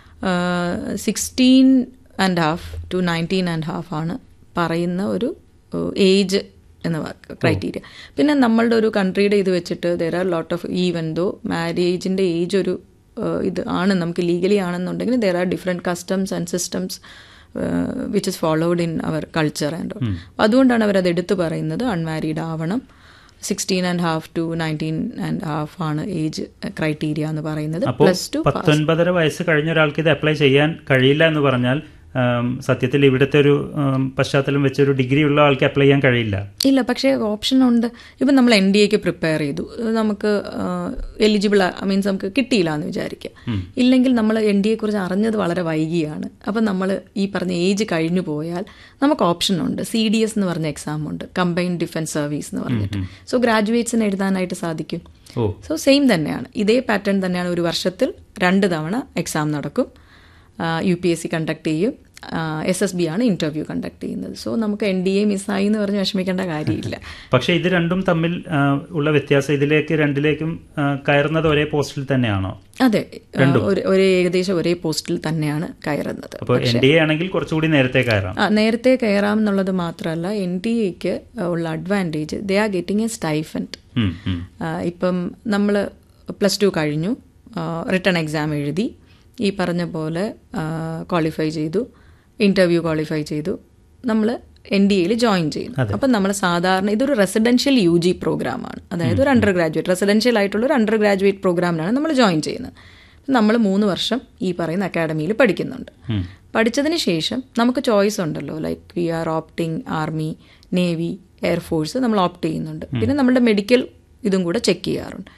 sixteen and half to nineteen and half ആണ് പറയുന്ന ഒരു ഏജ് എന്ന ക്രൈറ്റീരിയ പിന്നെ നമ്മളുടെ ഒരു കൺട്രിയുടെ ഇത് വെച്ചിട്ട് there are lot of even though മാരേജിൻ്റെ ഏജ് ഒരു uh, ഇത് ആണ് നമുക്ക് ലീഗലി ആണെന്നുണ്ടെങ്കിൽ there are different customs and systems which is followed in our culture and അതുകൊണ്ടാണ് അവർ അത് എടുത്തു പറയുന്നത് അൺമാരീഡ് ആവണം sixteen and half to nineteen and half ആണ് ഏജ് ക്രൈറ്റീരിയ എന്ന് പറയുന്നത് അപ്പോൾ പ്ലസ് ടു പത്തൊൻപതര വയസ്സ് കഴിഞ്ഞ ഒരാൾക്ക് ഇത് അപ്ലൈ ചെയ്യാൻ കഴിയില്ല എന്ന് പറഞ്ഞാൽ ആം, സത്യത്തിൽ ഇവിടുത്തെ ഒരു ആം, പശ്ചാത്തലം വെച്ച് ഒരു ഡിഗ്രി ഉള്ള ആൾക്ക് അപ്ലൈ ചെയ്യാൻ കഴിയില്ല ഇല്ല പക്ഷേ ഓപ്ഷൻ ഉണ്ട് ഇപ്പം നമ്മൾ എൻ ഡി എക്ക് പ്രിപ്പയർ ചെയ്തു നമുക്ക് എലിജിബിൾ മീൻസ് നമുക്ക് കിട്ടിയില്ല എന്ന് വിചാരിക്കുക ഇല്ലെങ്കിൽ നമ്മൾ എൻ ഡി എ കുറിച്ച് അറിഞ്ഞത് വളരെ വൈകിയാണ് അപ്പം നമ്മൾ ഈ പറഞ്ഞ ഏജ് കഴിഞ്ഞു പോയാൽ നമുക്ക് ഓപ്ഷൻ ഉണ്ട് സി ഡി എസ് എന്ന് പറഞ്ഞ എക്സാം ഉണ്ട് കമ്പൈൻഡ് ഡിഫൻസ് സർവീസ് എന്ന് പറഞ്ഞിട്ട് സോ ഗ്രാജുവേറ്റ്സിന് എഴുതാനായിട്ട് സാധിക്കും ഓ സോ സെയിം തന്നെയാണ് ഇതേ പാറ്റേൺ തന്നെയാണ് ഒരു വർഷത്തിൽ രണ്ട് തവണ എക്സാം നടക്കും U P S C conduct ചെയ്യും എസ് എസ് ബി ആണ് ഇന്റർവ്യൂ കണ്ടക്ട് ചെയ്യുന്നത് സോ നമുക്ക് എൻ ഡി എ മിസ്സായി എന്ന് പറഞ്ഞ് വിഷമിക്കേണ്ട കാര്യമില്ല പക്ഷേ ഇത് രണ്ടും തമ്മിൽ ആ, ഉള്ള വ്യത്യാസം ഇതിലേക്ക് രണ്ടിലേക്കും ആ, കയറുന്നത് ഒരേ പോസ്റ്റിൽ തന്നെയാണോ അതെ ആ, ഒരു- ഒരേ ഏകദേശം ഒരേ പോസ്റ്റിൽ തന്നെയാണ് കയറുന്നത് അപ്പോൾ എൻ ഡി എ ആണെങ്കിൽ കുറച്ചുകൂടി നേരത്തെ കയറാം ആ നേരത്തെ കയറാം എന്നുള്ളത് മാത്രമല്ല എൻ ടി എക്ക് ഉള്ള advantage they are getting a stipend ഉം, ഉം. ഇപ്പം നമ്മൾ പ്ലസ് ടു കഴിഞ്ഞു റിട്ടേൺ എക്സാം എഴുതി ഈ പറഞ്ഞ പോലെ ക്വാളിഫൈ ചെയ്തു ഇൻ്റർവ്യൂ ക്വാളിഫൈ ചെയ്തു നമ്മൾ എൻ ഡി എയിൽ ജോയിൻ ചെയ്യുന്നു അപ്പം നമ്മൾ സാധാരണ ഇതൊരു റെസിഡൻഷ്യൽ യു ജി പ്രോഗ്രാമാണ് അതായത് ഒരു അണ്ടർ ഗ്രാജുവേറ്റ് റെസിഡൻഷ്യൽ ആയിട്ടുള്ള ഒരു അണ്ടർ ഗ്രാജുവേറ്റ് പ്രോഗ്രാമിലാണ് നമ്മൾ ജോയിൻ ചെയ്യുന്നത് നമ്മൾ മൂന്ന് വർഷം ഈ പറയുന്ന അക്കാഡമിയിൽ പഠിക്കുന്നുണ്ട് പഠിച്ചതിന് ശേഷം നമുക്ക് ചോയ്സ് ഉണ്ടല്ലോ like we are opting army navy air force നമ്മൾ ഓപ്റ്റ് ചെയ്യുന്നുണ്ട് പിന്നെ നമ്മുടെ മെഡിക്കൽ ഇതും കൂടെ ചെക്ക് ചെയ്യാറുണ്ട്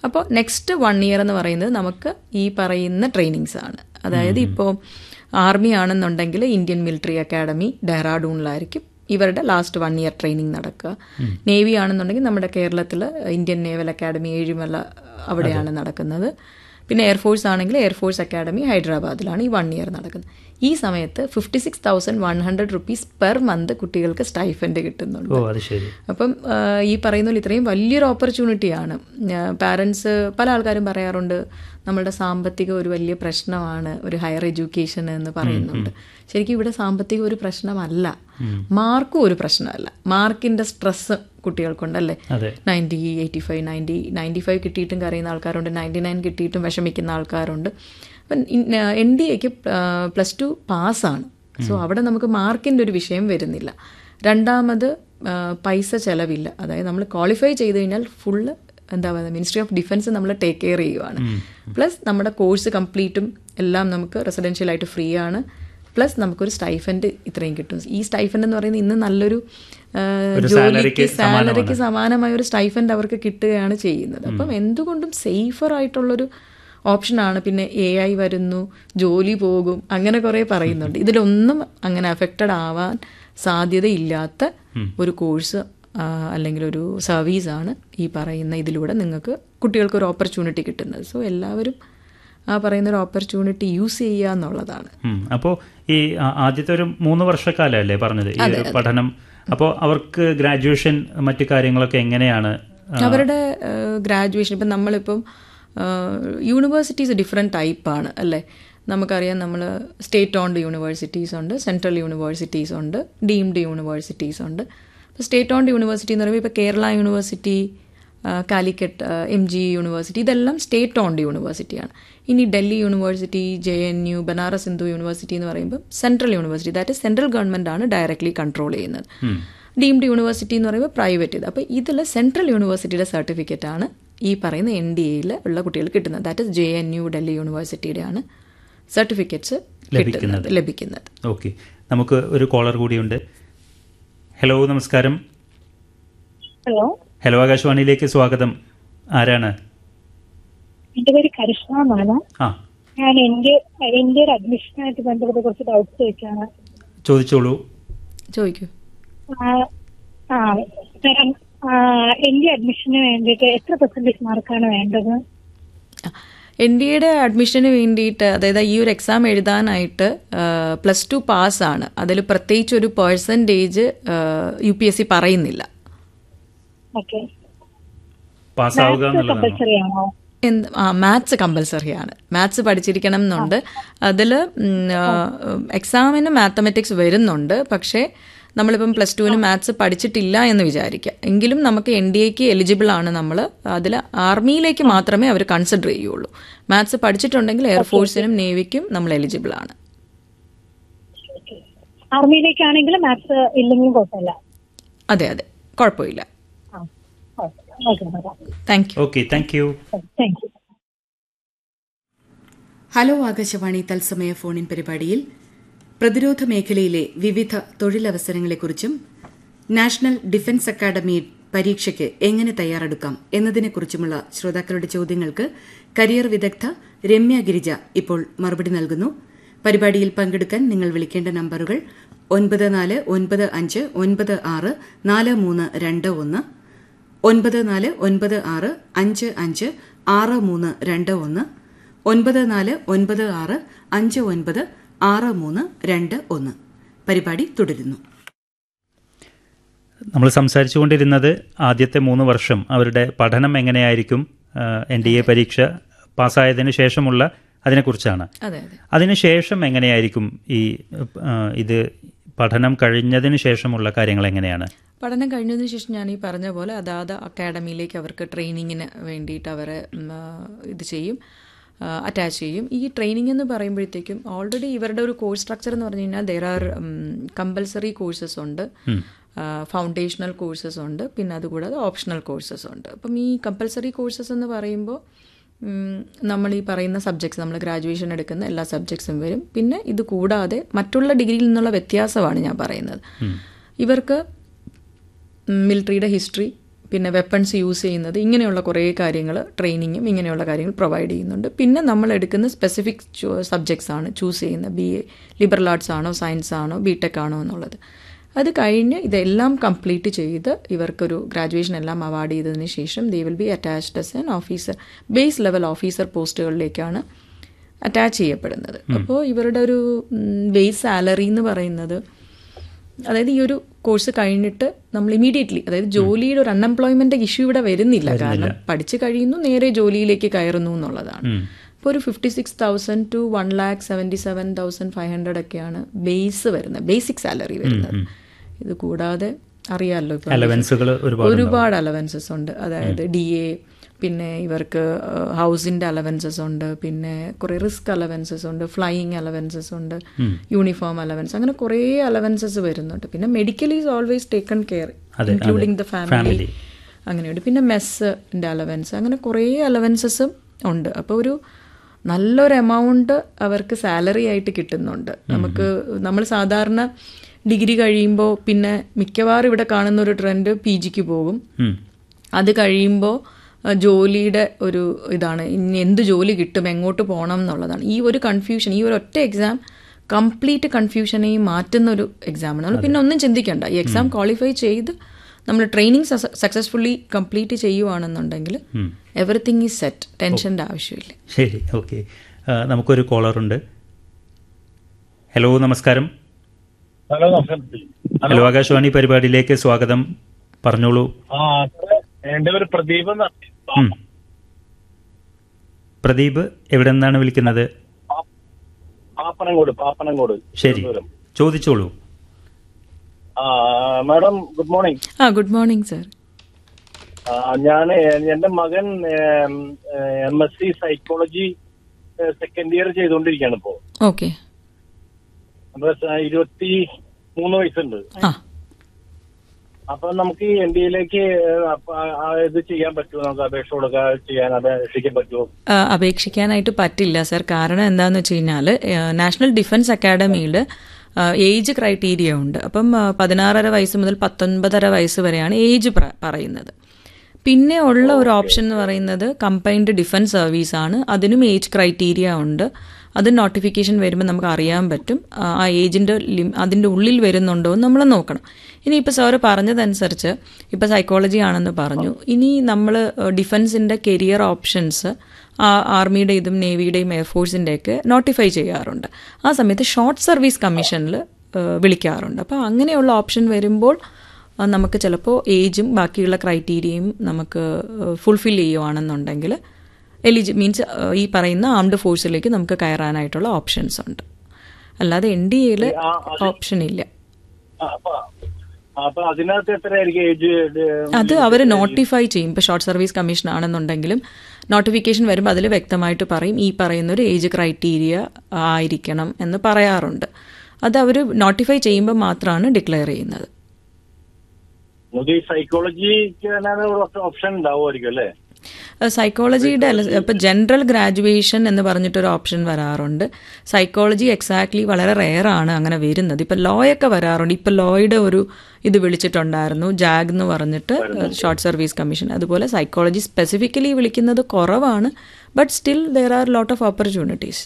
അപ്പോൾ നെക്സ്റ്റ് വൺ ഇയർ എന്ന് പറയുന്നത് നമുക്ക് ഈ പറയുന്ന ട്രെയിനിങ്സ് ആണ് അതായത് ഇപ്പോൾ ആർമി ആണെന്നുണ്ടെങ്കിൽ ഇന്ത്യൻ മിലിറ്ററി അക്കാഡമി ഡെഹ്റാഡൂണിലായിരിക്കും ഇവരുടെ ലാസ്റ്റ് വൺ ഇയർ ട്രെയിനിങ് നടക്കുക നേവി ആണെന്നുണ്ടെങ്കിൽ നമ്മുടെ കേരളത്തിൽ ഇന്ത്യൻ നേവൽ അക്കാഡമി ഏഴിമല അവിടെയാണ് നടക്കുന്നത് പിന്നെ എയർഫോഴ്സ് ആണെങ്കിൽ എയർഫോഴ്സ് അക്കാഡമി ഹൈദരാബാദിലാണ് ഈ വൺ ഇയർ നടക്കുന്നത് ഈ സമയത്ത് fifty six thousand one hundred rupees per month കുട്ടികൾക്ക് സ്റ്റൈഫൻഡ് കിട്ടുന്നുണ്ട് ഓ അത് ശരി അപ്പം ആ, ഈ പറയുന്ന പോലെ ഇത്രയും വലിയൊരു ഓപ്പർച്യൂണിറ്റിയാണ് പാരൻസ് പല ആൾക്കാരും പറയാറുണ്ട് നമ്മളുടെ സാമ്പത്തികം ഒരു വലിയ പ്രശ്നമാണ് ഒരു ഹയർ എഡ്യൂക്കേഷൻ എന്ന് പറയുന്നുണ്ട് ശരിക്കും ഇവിടെ സാമ്പത്തികം ഒരു പ്രശ്നമല്ല മാർക്കും ഒരു പ്രശ്നമല്ല മാർക്കിന്റെ സ്ട്രെസ് കുട്ടികൾക്കുണ്ടല്ലേ അതെ ninety eighty five ninety ninety five കിട്ടിയിട്ടും കരയുന്ന ആൾക്കാരുണ്ട് നയൻറ്റി നയൻ കിട്ടിയിട്ടും വിഷമിക്കുന്ന ആൾക്കാരുണ്ട് അപ്പം എൻ ഡി എക്ക് പ്ലസ് ടു പാസ്സാണ് സോ അവിടെ നമുക്ക് മാർക്കിൻ്റെ ഒരു വിഷയം വരുന്നില്ല രണ്ടാമത് ആ, പൈസ ചെലവില്ല അതായത് നമ്മൾ ക്വാളിഫൈ ചെയ്ത് കഴിഞ്ഞാൽ ഫുള്ള് എന്താ പറയുക മിനിസ്ട്രി ഓഫ് ഡിഫൻസ് നമ്മൾ ടേക്ക് കെയർ ചെയ്യുവാണ് പ്ലസ് നമ്മുടെ കോഴ്സ് കംപ്ലീറ്റും എല്ലാം നമുക്ക് റെസിഡൻഷ്യൽ ആയിട്ട് ഫ്രീ ആണ് പ്ലസ് നമുക്കൊരു സ്റ്റൈഫൻഡ് ഇത്രയും കിട്ടും ഈ സ്റ്റൈഫൻഡ് എന്ന് പറയുന്നത് ഇന്ന് നല്ലൊരു ആ, ഒരു ജോലിക്ക് salary ക്ക് സമാനമാണ്. സാലറിക്ക് സമാനമായ ഒരു സ്റ്റൈഫൻഡ് അവർക്ക് കിട്ടുകയാണ് ചെയ്യുന്നത് അപ്പം എന്തുകൊണ്ടും സേഫർ ആയിട്ടുള്ളൊരു ഓപ്ഷനാണ് പിന്നെ എ ഐ വരുന്നു ജോലി പോകും അങ്ങനെ കുറേ പറയുന്നുണ്ട് ഇതിലൊന്നും അങ്ങനെ അഫക്റ്റഡ് ആവാൻ സാധ്യതയില്ലാത്ത ഒരു കോഴ്സ് അല്ലെങ്കിൽ ഒരു സർവീസാണ് ഈ പറയുന്ന ഇതിലൂടെ നിങ്ങൾക്ക് കുട്ടികൾക്ക് ഒരു ഓപ്പർച്യൂണിറ്റി കിട്ടുന്നത് സോ എല്ലാവരും ആ പറയുന്ന ഒരു ഓപ്പർച്യൂണിറ്റി യൂസ് ചെയ്യുക എന്നുള്ളതാണ് ഉം. അപ്പോ ഈ ആ- ആദ്യത്തെ ഒരു മൂന്ന് വർഷക്കാലമല്ലേ പറഞ്ഞത് ഈ ഒരു പഠനം അപ്പോൾ അവർക്ക് ഗ്രാജുവേഷൻ മറ്റു കാര്യങ്ങളൊക്കെ എങ്ങനെയാണ് ആ, അവരുടെ ഗ്രാജുവേഷൻ ഇപ്പം നമ്മളിപ്പം യൂണിവേഴ്സിറ്റീസ് ഡിഫറെൻറ്റ് ടൈപ്പാണ് അല്ലേ നമുക്കറിയാം നമ്മൾ സ്റ്റേറ്റ് ഓൺഡ് യൂണിവേഴ്സിറ്റീസ് ഉണ്ട് സെൻട്രൽ യൂണിവേഴ്സിറ്റീസ് ഉണ്ട് ഡീംഡ് യൂണിവേഴ്സിറ്റീസ് ഉണ്ട് ഇപ്പോൾ സ്റ്റേറ്റ് ഓൺഡ് യൂണിവേഴ്സിറ്റി എന്ന് പറയുമ്പോൾ ഇപ്പോൾ Kerala university Calicut M G university ഇതെല്ലാം സ്റ്റേറ്റ് ഓൺഡ് യൂണിവേഴ്സിറ്റിയാണ് ഇനി Delhi university J N U Banaras Hindu university എന്ന് പറയുമ്പോൾ central university that central government ആണ് ഡയറക്ട്ലി കൺട്രോൾ ചെയ്യുന്നത് ഡീംഡ് യൂണിവേഴ്സിറ്റി എന്ന് പറയുമ്പോൾ പ്രൈവറ്റ് ഇത് അപ്പോൾ ഇതിൽ സെൻട്രൽ യൂണിവേഴ്സിറ്റിയുടെ സർട്ടിഫിക്കറ്റ് ആണ് ഈ പറയുന്ന എൻ ഡി എയിൽ ഉള്ള കുട്ടികൾ കിട്ടുന്നത് that is J N U Delhi യൂണിവേഴ്സിറ്റിയുടെ ആണ് സർട്ടിഫിക്കറ്റ്സ് ലഭിക്കുന്നത്. ലഭിക്കുന്നത് ഓക്കെ നമുക്ക് ഒരു കോളർ കൂടിയുണ്ട് ഹലോ നമസ്കാരം ഹലോ ഹലോ ആകാശവാണിയിലേക്ക് സ്വാഗതം ആരാണ് എന്റെ പേര് കരിഷ്മ എന്നാണ് ആ ഞാൻ എന്റെ എന്റെ ഒരു അഡ്മിഷനായിട്ട് ബന്ധപ്പെട്ട് കുറച്ച് ഡൗട്ട്സ് ചോദിക്കാണ് ചോദിച്ചോളൂ ചോദിക്കൂ ആ, ആ മാഡം എന്റെ അഡ്മിഷന് വേണ്ടിയിട്ട് എത്ര പെർസെന്റേജ് മാർക്കാണ് വേണ്ടത് എൻ ഡി എയുടെ അഡ്മിഷന് വേണ്ടിയിട്ട് അതായത് ഈ ഒരു എക്സാം എഴുതാനായിട്ട് പ്ലസ് ടു പാസ്സാണ് അതിൽ പ്രത്യേകിച്ച് ഒരു percentage U P S C പറയുന്നില്ല ഓക്കെ പാസ്സാവുക എന്നുള്ളതാണ് കമ്പൽസറി ആണോ എന്ത് ആ മാത്സ് കമ്പൽസറിയാണ് മാത്സ് പഠിച്ചിരിക്കണം എന്നുണ്ട് അതിൽ എക്സാമിന് മാത്തമെറ്റിക്സ് വരുന്നുണ്ട് പക്ഷേ നമ്മളിപ്പം പ്ലസ് ടുവിന് മാത്സ് പഠിച്ചിട്ടില്ല എന്ന് വിചാരിക്കുക എങ്കിലും നമുക്ക് എൻ ഡി എക്ക് എലിജിബിൾ ആണ് നമ്മൾ അതിൽ ആർമിയിലേക്ക് മാത്രമേ അവർ കൺസിഡർ ചെയ്യുള്ളൂ മാത്സ് പഠിച്ചിട്ടുണ്ടെങ്കിൽ എയർഫോഴ്സിനും നേവിക്കും നമ്മൾ എലിജിബിൾ ആണ് ആർമിയിലേക്കാണെങ്കിൽ മാത്സ് ഇല്ലെങ്കിലും കുഴപ്പമില്ല അതെ അതെ കുഴപ്പമില്ല ആ okay madam thank you okay thank you thank you hello Akashvani തത്സമയ ഫോണിൻ പരിപാടിയിൽ പ്രതിരോധ മേഖലയിലെ വിവിധ തൊഴിലവസരങ്ങളെക്കുറിച്ചും നാഷണൽ ഡിഫൻസ് അക്കാദമി പരീക്ഷയ്ക്ക് എങ്ങനെ തയ്യാറെടുക്കാം എന്നതിനെക്കുറിച്ചുമുള്ള ശ്രോതാക്കളുടെ ചോദ്യങ്ങൾക്ക് കരിയർ വിദഗ്ധ രമ്യ ഗിരിജ ഇപ്പോൾ മറുപടി നൽകുന്നു പരിപാടിയിൽ പങ്കെടുക്കാൻ നിങ്ങൾ വിളിക്കേണ്ട നമ്പറുകൾ ഒൻപത് നാല് ഒൻപത് അഞ്ച് ഒൻപത് ആറ് നാല് മൂന്ന് രണ്ട് ഒന്ന് ഒൻപത് നാല് ഒൻപത് ആറ് അഞ്ച് അഞ്ച് ആറ് മൂന്ന് രണ്ട് ഒന്ന് ഒൻപത് നാല് ഒൻപത് ആറ് അഞ്ച് ഒൻപത് ആറ് മൂന്ന് രണ്ട് ഒന്ന് പരിപാടി തുടരുന്നു നമ്മൾ സംസാരിച്ചുകൊണ്ടിരുന്നത് ആദ്യത്തെ മൂന്ന് വർഷം അവരുടെ പഠനം എങ്ങനെയായിരിക്കും എൻ ഡി എ പരീക്ഷ പാസ്സായതിനു ശേഷമുള്ള അതിനെക്കുറിച്ചാണ് അതെ അതെ അതിനുശേഷം എങ്ങനെയായിരിക്കും ഈ ആ, ഇത് പഠനം കഴിഞ്ഞതിന് ശേഷമുള്ള കാര്യങ്ങൾ എങ്ങനെയാണ് പഠനം കഴിഞ്ഞതിന് ശേഷം ഞാൻ ഈ പറഞ്ഞ പോലെ അതാത് അക്കാഡമിയിലേക്ക് അവർക്ക് ട്രെയിനിങ്ങിന് വേണ്ടിയിട്ട് അവരെ ഉം, ആ, ഇത് ചെയ്യും അറ്റാച്ച് ചെയ്യും ഈ ട്രെയിനിങ് എന്ന് പറയുമ്പോഴത്തേക്കും ഓൾറെഡി ഇവരുടെ ഒരു കോഴ്സ് സ്ട്രക്ചർ എന്ന് പറഞ്ഞു കഴിഞ്ഞാൽ ദർ ആർ കമ്പൽസറി കോഴ്സസ് ഉണ്ട് ഫൗണ്ടേഷണൽ കോഴ്സസ് ഉണ്ട് പിന്നെ അതുകൂടാതെ ഓപ്ഷണൽ കോഴ്സസ് ഉണ്ട് അപ്പം ഈ കമ്പൽസറി കോഴ്സസ് എന്ന് പറയുമ്പോൾ ഉം, നമ്മൾ ഈ പറയുന്ന സബ്ജക്ട്സ് നമ്മൾ ഗ്രാജുവേഷൻ എടുക്കുന്ന എല്ലാ സബ്ജക്ട്സും വരും പിന്നെ ഇത് കൂടാതെ മറ്റുള്ള ഡിഗ്രിയിൽ നിന്നുള്ള വ്യത്യാസമാണ് ഞാൻ പറയുന്നത് ഇവർക്ക് മിലിറ്ററിയുടെ ഹിസ്റ്ററി പിന്നെ വെപ്പൺസ് യൂസ് ചെയ്യുന്നത് ഇങ്ങനെയുള്ള കുറേ കാര്യങ്ങൾ ട്രെയിനിങ്ങും ഇങ്ങനെയുള്ള കാര്യങ്ങൾ പ്രൊവൈഡ് ചെയ്യുന്നുണ്ട് പിന്നെ നമ്മൾ എടുക്കുന്ന സ്പെസിഫിക് സബ്ജക്ട്സ് ആണ് ചൂസ് ചെയ്യുന്നത് ബി എ ലിബറൽ ആർട്സ് ആണോ സയൻസ് ആണോ ബി ടെക് ആണോ എന്നുള്ളത് അത് കഴിഞ്ഞ് ഇതെല്ലാം കംപ്ലീറ്റ് ചെയ്ത് ഇവർക്കൊരു ഗ്രാജുവേഷൻ എല്ലാം അവാർഡ് ചെയ്തതിന് ശേഷം they will be attached S N officer base level officer പോസ്റ്റുകളിലേക്കാണ് അറ്റാച്ച് ചെയ്യപ്പെടുന്നത് അപ്പോൾ ഇവരുടെ ഒരു ബേസ് സാലറി എന്ന് പറയുന്നത് അതായത് ഈ ഒരു കോഴ്സ് കഴിഞ്ഞിട്ട് നമ്മൾ ഇമീഡിയറ്റ്ലി അതായത് ജോലിയുടെ ഒരു അൺഎംപ്ലോയ്മെന്റ് ഇഷ്യൂ ഇവിടെ വരുന്നില്ല കാരണം പഠിച്ചു കഴിയുന്നു നേരെ ജോലിയിലേക്ക് കയറുന്നു എന്നുള്ളതാണ് ഇപ്പോൾ ഒരു fifty six thousand to one lakh seventy seven thousand five hundred ഒക്കെയാണ് ബേസ് വരുന്നത് ബേസിക് സാലറി വരുന്നത് ഇത് കൂടാതെ അറിയാമല്ലോ ഇപ്പൊ അലവൻസുകൾ ഒരുപാട് ഒരുപാട് അലവൻസസ് ഉണ്ട് അതായത് ഡി എ പിന്നെ ഇവർക്ക് ഹൗസിന്റെ അലവൻസസ് ഉണ്ട് പിന്നെ കുറെ റിസ്ക് അലവൻസസ് ഉണ്ട് ഫ്ലൈയിങ് അലവൻസസ് ഉണ്ട് യൂണിഫോം അലവൻസ് അങ്ങനെ കുറേ അലവൻസസ് വരുന്നുണ്ട് പിന്നെ medical is always taken care അതെ, ഇൻക്ലൂഡിങ് ദ family. ഫാമിലി അങ്ങനെയുണ്ട് പിന്നെ മെസ്സിൻ്റെ അലവൻസ് അങ്ങനെ കുറേ അലവൻസസും ഉണ്ട് അപ്പോൾ ഒരു നല്ലൊരു എമൗണ്ട് അവർക്ക് സാലറി ആയിട്ട് കിട്ടുന്നുണ്ട് നമുക്ക് നമ്മൾ സാധാരണ ഡിഗ്രി കഴിയുമ്പോൾ പിന്നെ മിക്കവാറും ഇവിടെ കാണുന്ന ഒരു ട്രെൻഡ് പി ജിക്ക് പോകും ഉം. അത് കഴിയുമ്പോൾ അഹ് ജോലിയുടെ ഒരു ഇതാണ് ഇനി എന്ത് ജോലി കിട്ടും എങ്ങോട്ട് പോകണം എന്നുള്ളതാണ് ഈ ഒരു കൺഫ്യൂഷൻ ഈ ഒരു ഒറ്റ എക്സാം കംപ്ലീറ്റ് കൺഫ്യൂഷനെയും മാറ്റുന്ന ഒരു എക്സാമാണ് നമ്മൾ പിന്നെ ഒന്നും ചിന്തിക്കണ്ട ഈ എക്സാം ക്വാളിഫൈ ചെയ്ത് നമ്മൾ ട്രെയിനിങ് സക്സസ്ഫുള്ളി കംപ്ലീറ്റ് ചെയ്യുവാണെന്നുണ്ടെങ്കിൽ എവറിത്തിങ് ഈസ് സെറ്റ് ടെൻഷൻ്റെ ആവശ്യമില്ല ശരി ഓക്കെ നമുക്കൊരു കോളറുണ്ട് ഹലോ നമസ്കാരം ഹലോ നമസ്കാരം ഹലോ ആകാശവാണി പരിപാടിയിലേക്ക് സ്വാഗതം പറഞ്ഞോളൂ ആ സാറേ, എന്റെ പേര് പ്രദീപ് എന്നാണ്. ഉം. പ്രദീപ് എവിടെ നിന്നാണ് വിളിക്കുന്നത് പാപ്പനംകോട് പാപ്പനംകോട് ശരി തിരുവനന്തപുരം. ചോദിച്ചോളൂ ആ മാഡം ഗുഡ് മോർണിംഗ് ആ ഗുഡ് മോർണിംഗ് സർ ഞാൻ എന്റെ മകൻ M S C psychology second year ചെയ്തുകൊണ്ടിരിക്കുകയാണ് ഇപ്പോ ഓക്കെ അപ്പൊ സ- ഇരുപത്തി മൂന്ന് വയസ്സുണ്ട് ആ അപ്പൊ നമുക്ക് ഈ എൻ ഡി എയിലേക്ക് ഇത് ചെയ്യാൻ പറ്റുമോ നമുക്ക് അപേക്ഷ കൊടുക്കാൻ ചെയ്യാൻ അപേക്ഷിക്കാൻ പറ്റുമോ ആ, അപേക്ഷിക്കാനായിട്ട് പറ്റില്ല സർ കാരണം എന്താന്ന് വെച്ച് കഴിഞ്ഞാൽ നാഷണൽ ഡിഫൻസ് അക്കാഡമിയിൽ ഏജ് ക്രൈറ്റീരിയ ഉണ്ട് അപ്പം ആ, പതിനാറര വയസ്സ് മുതൽ പത്തൊൻപതര വയസ്സ് വരെയാണ് ഏജ് പറയുന്നത് പിന്നെ ഉള്ള ഒരു ഓപ്ഷൻ എന്ന് പറയുന്നത് കമ്പൈൻഡ് ഡിഫൻസ് സർവീസ് ആണ് അതിനും ഏജ് ക്രൈറ്റീരിയ ഉണ്ട് അത് നോട്ടിഫിക്കേഷൻ വരുമ്പോൾ നമുക്ക് അറിയാൻ പറ്റും ആ, ആ ഏജിൻ്റെ അതിൻ്റെ ഉള്ളിൽ വരുന്നുണ്ടോ എന്ന് നമ്മൾ നോക്കണം ഇനി ഇപ്പോൾ സാറ് പറഞ്ഞതനുസരിച്ച് ഇപ്പോൾ സൈക്കോളജി ആണെന്ന് പറഞ്ഞു ഇനി നമ്മൾ ഡിഫൻസിൻ്റെ കരിയർ ഓപ്ഷൻസ് ആർമിയുടെ ഇതും നേവിയുടെയും എയർഫോഴ്സിൻ്റെയൊക്കെ നോട്ടിഫൈ ചെയ്യാറുണ്ട് ആ സമയത്ത് ഷോർട്ട് സർവീസ് കമ്മീഷനിൽ വിളിക്കാറുണ്ട് അപ്പോൾ അങ്ങനെയുള്ള ഓപ്ഷൻ വരുമ്പോൾ ആ, നമുക്ക് ചിലപ്പോൾ ഏജും ബാക്കിയുള്ള ക്രൈറ്റീരിയയും നമുക്ക് ഫുൾഫിൽ ചെയ്യുവാണെന്നുണ്ടെങ്കിൽ എലിജി മീൻസ് ഈ പറയുന്ന ആംഡ് ഫോഴ്സിലേക്ക് നമുക്ക് കയറാനായിട്ടുള്ള ഓപ്ഷൻസ് ഉണ്ട് അല്ലാതെ എൻ ഡി എയിൽ ഓപ്ഷൻ ഇല്ല ആ, അപ്പൊ അപ്പൊ അതിനകത്ത് എത്രയായിരിക്കും ഏജ് അത് അവർ നോട്ടിഫൈ ചെയ്യും ഇപ്പോൾ ഷോർട്ട് സർവീസ് കമ്മീഷൻ ആണെന്നുണ്ടെങ്കിലും നോട്ടിഫിക്കേഷൻ വരുമ്പോൾ അതിൽ വ്യക്തമായിട്ട് പറയും ഈ പറയുന്ന ഒരു ഏജ് ക്രൈറ്റീരിയ ആയിരിക്കണം എന്ന് പറയാറുണ്ട് അത് അവർ നോട്ടിഫൈ ചെയ്യുമ്പോൾ മാത്രമാണ് ഡിക്ലെയർ ചെയ്യുന്നത് നമുക്ക് ഈ സൈക്കോളജിക്ക് തന്നെ ഒരു ഓപ്ഷൻ ഉണ്ടാവുമായിരിക്കും അല്ലേ സൈക്കോളജിയുടെ അല്ല ഇപ്പം ജനറൽ ഗ്രാജുവേഷൻ എന്ന് പറഞ്ഞിട്ടൊരു ഓപ്ഷൻ വരാറുണ്ട് സൈക്കോളജി എക്സാക്ട്ലി വളരെ റെയർ ആണ് അങ്ങനെ വരുന്നത് ഇപ്പം ലോയൊക്കെ വരാറുണ്ട് ഇപ്പം ലോയുടെ ഒരു ഇത് വിളിച്ചിട്ടുണ്ടായിരുന്നു ജാഗ് എന്ന് പറഞ്ഞിട്ട് ഷോർട്ട് സർവീസ് കമ്മീഷൻ അതുപോലെ സൈക്കോളജി സ്പെസിഫിക്കലി വിളിക്കുന്നത് കുറവാണ് but still there are lot of opportunities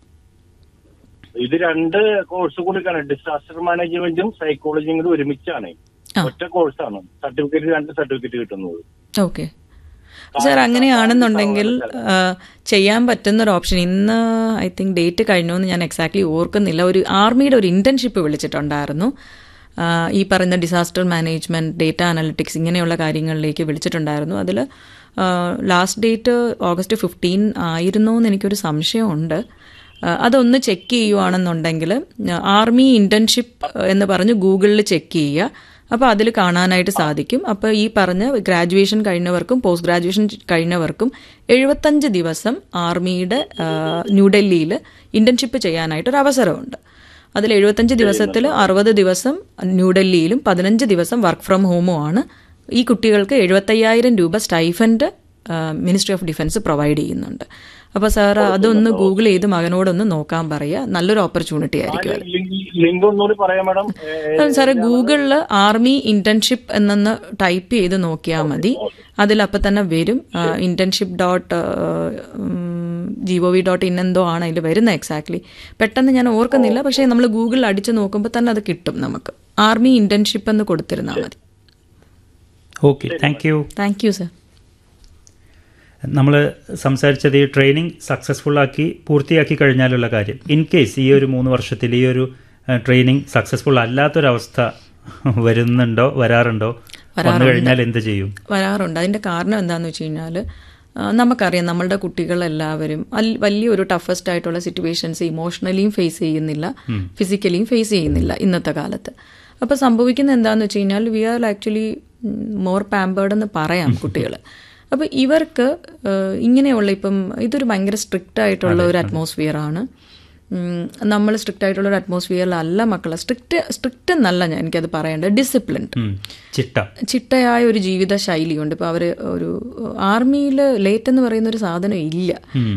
ഇത് രണ്ട് കോഴ്സ് കൂടിക്കാണ് ഡിസാസ്റ്റർ മാനേജ്മെന്റും സൈക്കോളജിയും കൂടി ഒരുമിച്ചാണ് ആ. ഒറ്റ കോഴ്സാണ് സർട്ടിഫിക്കറ്റ് രണ്ട് സർട്ടിഫിക്കറ്റ് കിട്ടുന്നത് ഓക്കെ സാർ അങ്ങനെയാണെന്നുണ്ടെങ്കിൽ ആ, ചെയ്യാൻ പറ്റുന്ന ഒരു ഓപ്ഷൻ ഇന്ന് ഐ തിങ്ക് ഡേറ്റ് കഴിഞ്ഞു എന്ന് ഞാൻ എക്സാക്ട്ലി ഓർക്കുന്നില്ല ഒരു ആർമിയുടെ ഒരു ഇന്റേൺഷിപ്പ് വിളിച്ചിട്ടുണ്ടായിരുന്നു ആ, ഈ പറയുന്ന ഡിസാസ്റ്റർ മാനേജ്മെന്റ് ഡേറ്റ അനലിറ്റിക്സ് ഇങ്ങനെയുള്ള കാര്യങ്ങളിലേക്ക് വിളിച്ചിട്ടുണ്ടായിരുന്നു അതിൽ ലാസ്റ്റ് ഡേറ്റ് ഓഗസ്റ്റ് ഫിഫ്റ്റീൻ ആയിരുന്നോ എന്ന് എനിക്കൊരു സംശയമുണ്ട് ആ, അതൊന്ന് ചെക്ക് ചെയ്യുവാണെന്നുണ്ടെങ്കിൽ ആർമി ഇന്റേൺഷിപ്പ് എന്ന് പറഞ്ഞ് ഗൂഗിളിൽ ചെക്ക് ചെയ്യുക അപ്പോൾ അതിൽ കാണാനായിട്ട് സാധിക്കും അപ്പോൾ ഈ പറഞ്ഞ ഗ്രാജുവേഷൻ കഴിഞ്ഞവർക്കും പോസ്റ്റ് ഗ്രാജുവേഷൻ കഴിഞ്ഞവർക്കും എഴുപത്തഞ്ച് ദിവസം ആർമിയുടെ ആ, ന്യൂഡൽഹിയിൽ ഇന്റേൺഷിപ്പ് ചെയ്യാനായിട്ടൊരു അവസരമുണ്ട് അതിൽ എഴുപത്തഞ്ച് ദിവസത്തിൽ അറുപത് ദിവസം ന്യൂഡൽഹിയിലും പതിനഞ്ച് ദിവസം വർക്ക് ഫ്രം ഹോമും ആണ് ഈ കുട്ടികൾക്ക് എഴുപത്തയ്യായിരം രൂപ stipend ministry of defence provide ചെയ്യുന്നുണ്ട് അപ്പോൾ സാർ അതൊന്ന് ഗൂഗിൾ ചെയ്ത് മകനോടൊന്ന് നോക്കാൻ പറയുക നല്ലൊരു ഓപ്പർച്യൂണിറ്റി ആയിരിക്കും അത്. ലിങ്ക് ഒന്നുകൂടി പറയാം മാഡം അത് സാറ് ഗൂഗിളിൽ ആർമി ഇന്റേൺഷിപ്പ് എന്നൊന്ന് ടൈപ്പ് ചെയ്ത് നോക്കിയാൽ മതി അതിലപ്പം തന്നെ വരും internship dot G O V dot in എന്തോ ആണ് അതിൽ വരുന്നത് എക്സാക്ട്ലി പെട്ടെന്ന് ഞാൻ ഓർക്കുന്നില്ല പക്ഷേ നമ്മൾ ഗൂഗിളിൽ അടിച്ച് നോക്കുമ്പോൾ തന്നെ അത് കിട്ടും നമുക്ക് ആർമി ഇന്റേൺഷിപ്പ് എന്ന് കൊടുത്തിരുന്നാൽ മതി okay thank you thank you sir നമ്മൾ സംസാരിച്ചത് ഈ ട്രെയിനിങ് സക്സസ്ഫുൾ ആക്കി പൂർത്തിയാക്കി കഴിഞ്ഞാലുള്ള കാര്യം ഇൻ കേസ് ഈ ഒരു മൂന്ന് വർഷത്തിൽ ഈ ഒരു ട്രെയിനിങ് സക്സസ്ഫുൾ അല്ലാത്തൊരവസ്ഥ വരുന്നുണ്ടോ വരാറുണ്ടോ വന്നു കഴിഞ്ഞാൽ എന്ത് ചെയ്യും വരാറുണ്ട് അതിന്റെ കാരണം എന്താണെന്ന് വെച്ച് കഴിഞ്ഞാൽ നമുക്കറിയാം നമ്മളുടെ കുട്ടികളെല്ലാവരും അൽ- വലിയൊരു ടഫസ്റ്റ് ആയിട്ടുള്ള സിറ്റുവേഷൻസ് ഇമോഷണലിയും ഫേസ് ചെയ്യുന്നില്ല ഫിസിക്കലിയും ഫേസ് ചെയ്യുന്നില്ല ഇന്നത്തെ കാലത്ത് അപ്പോൾ സംഭവിക്കുന്നത് എന്താണെന്ന് വെച്ച് കഴിഞ്ഞാൽ we are actually more pampered എന്ന് പറയാം കുട്ടികൾ അപ്പോൾ ഇവർക്ക് ഏഹ്, ഇങ്ങനെയുള്ള ഇപ്പം ഇതൊരു ഭയങ്കര സ്ട്രിക്റ്റ് ആയിട്ടുള്ള ഒരു അറ്റ്മോസ്ഫിയർ ആണ് നമ്മൾ സ്ട്രിക്റ്റ് ആയിട്ടുള്ള ഒരു അറ്റ്മോസ്ഫിയറിലല്ല മക്കളെ സ്ട്രിക്റ്റ് സ്ട്രിക്റ്റ് എന്നല്ല ഞാൻ എനിക്കത് പറയേണ്ടത് ഡിസിപ്ലിൻഡ് ഉം. ചിട്ട ചിട്ടയായ ഒരു ജീവിത ശൈലിയുണ്ട് ഇപ്പൊ അവര് ഒരു ആർമിയിൽ ലേറ്റ് എന്ന് പറയുന്ന ഒരു സാധനം ഇല്ല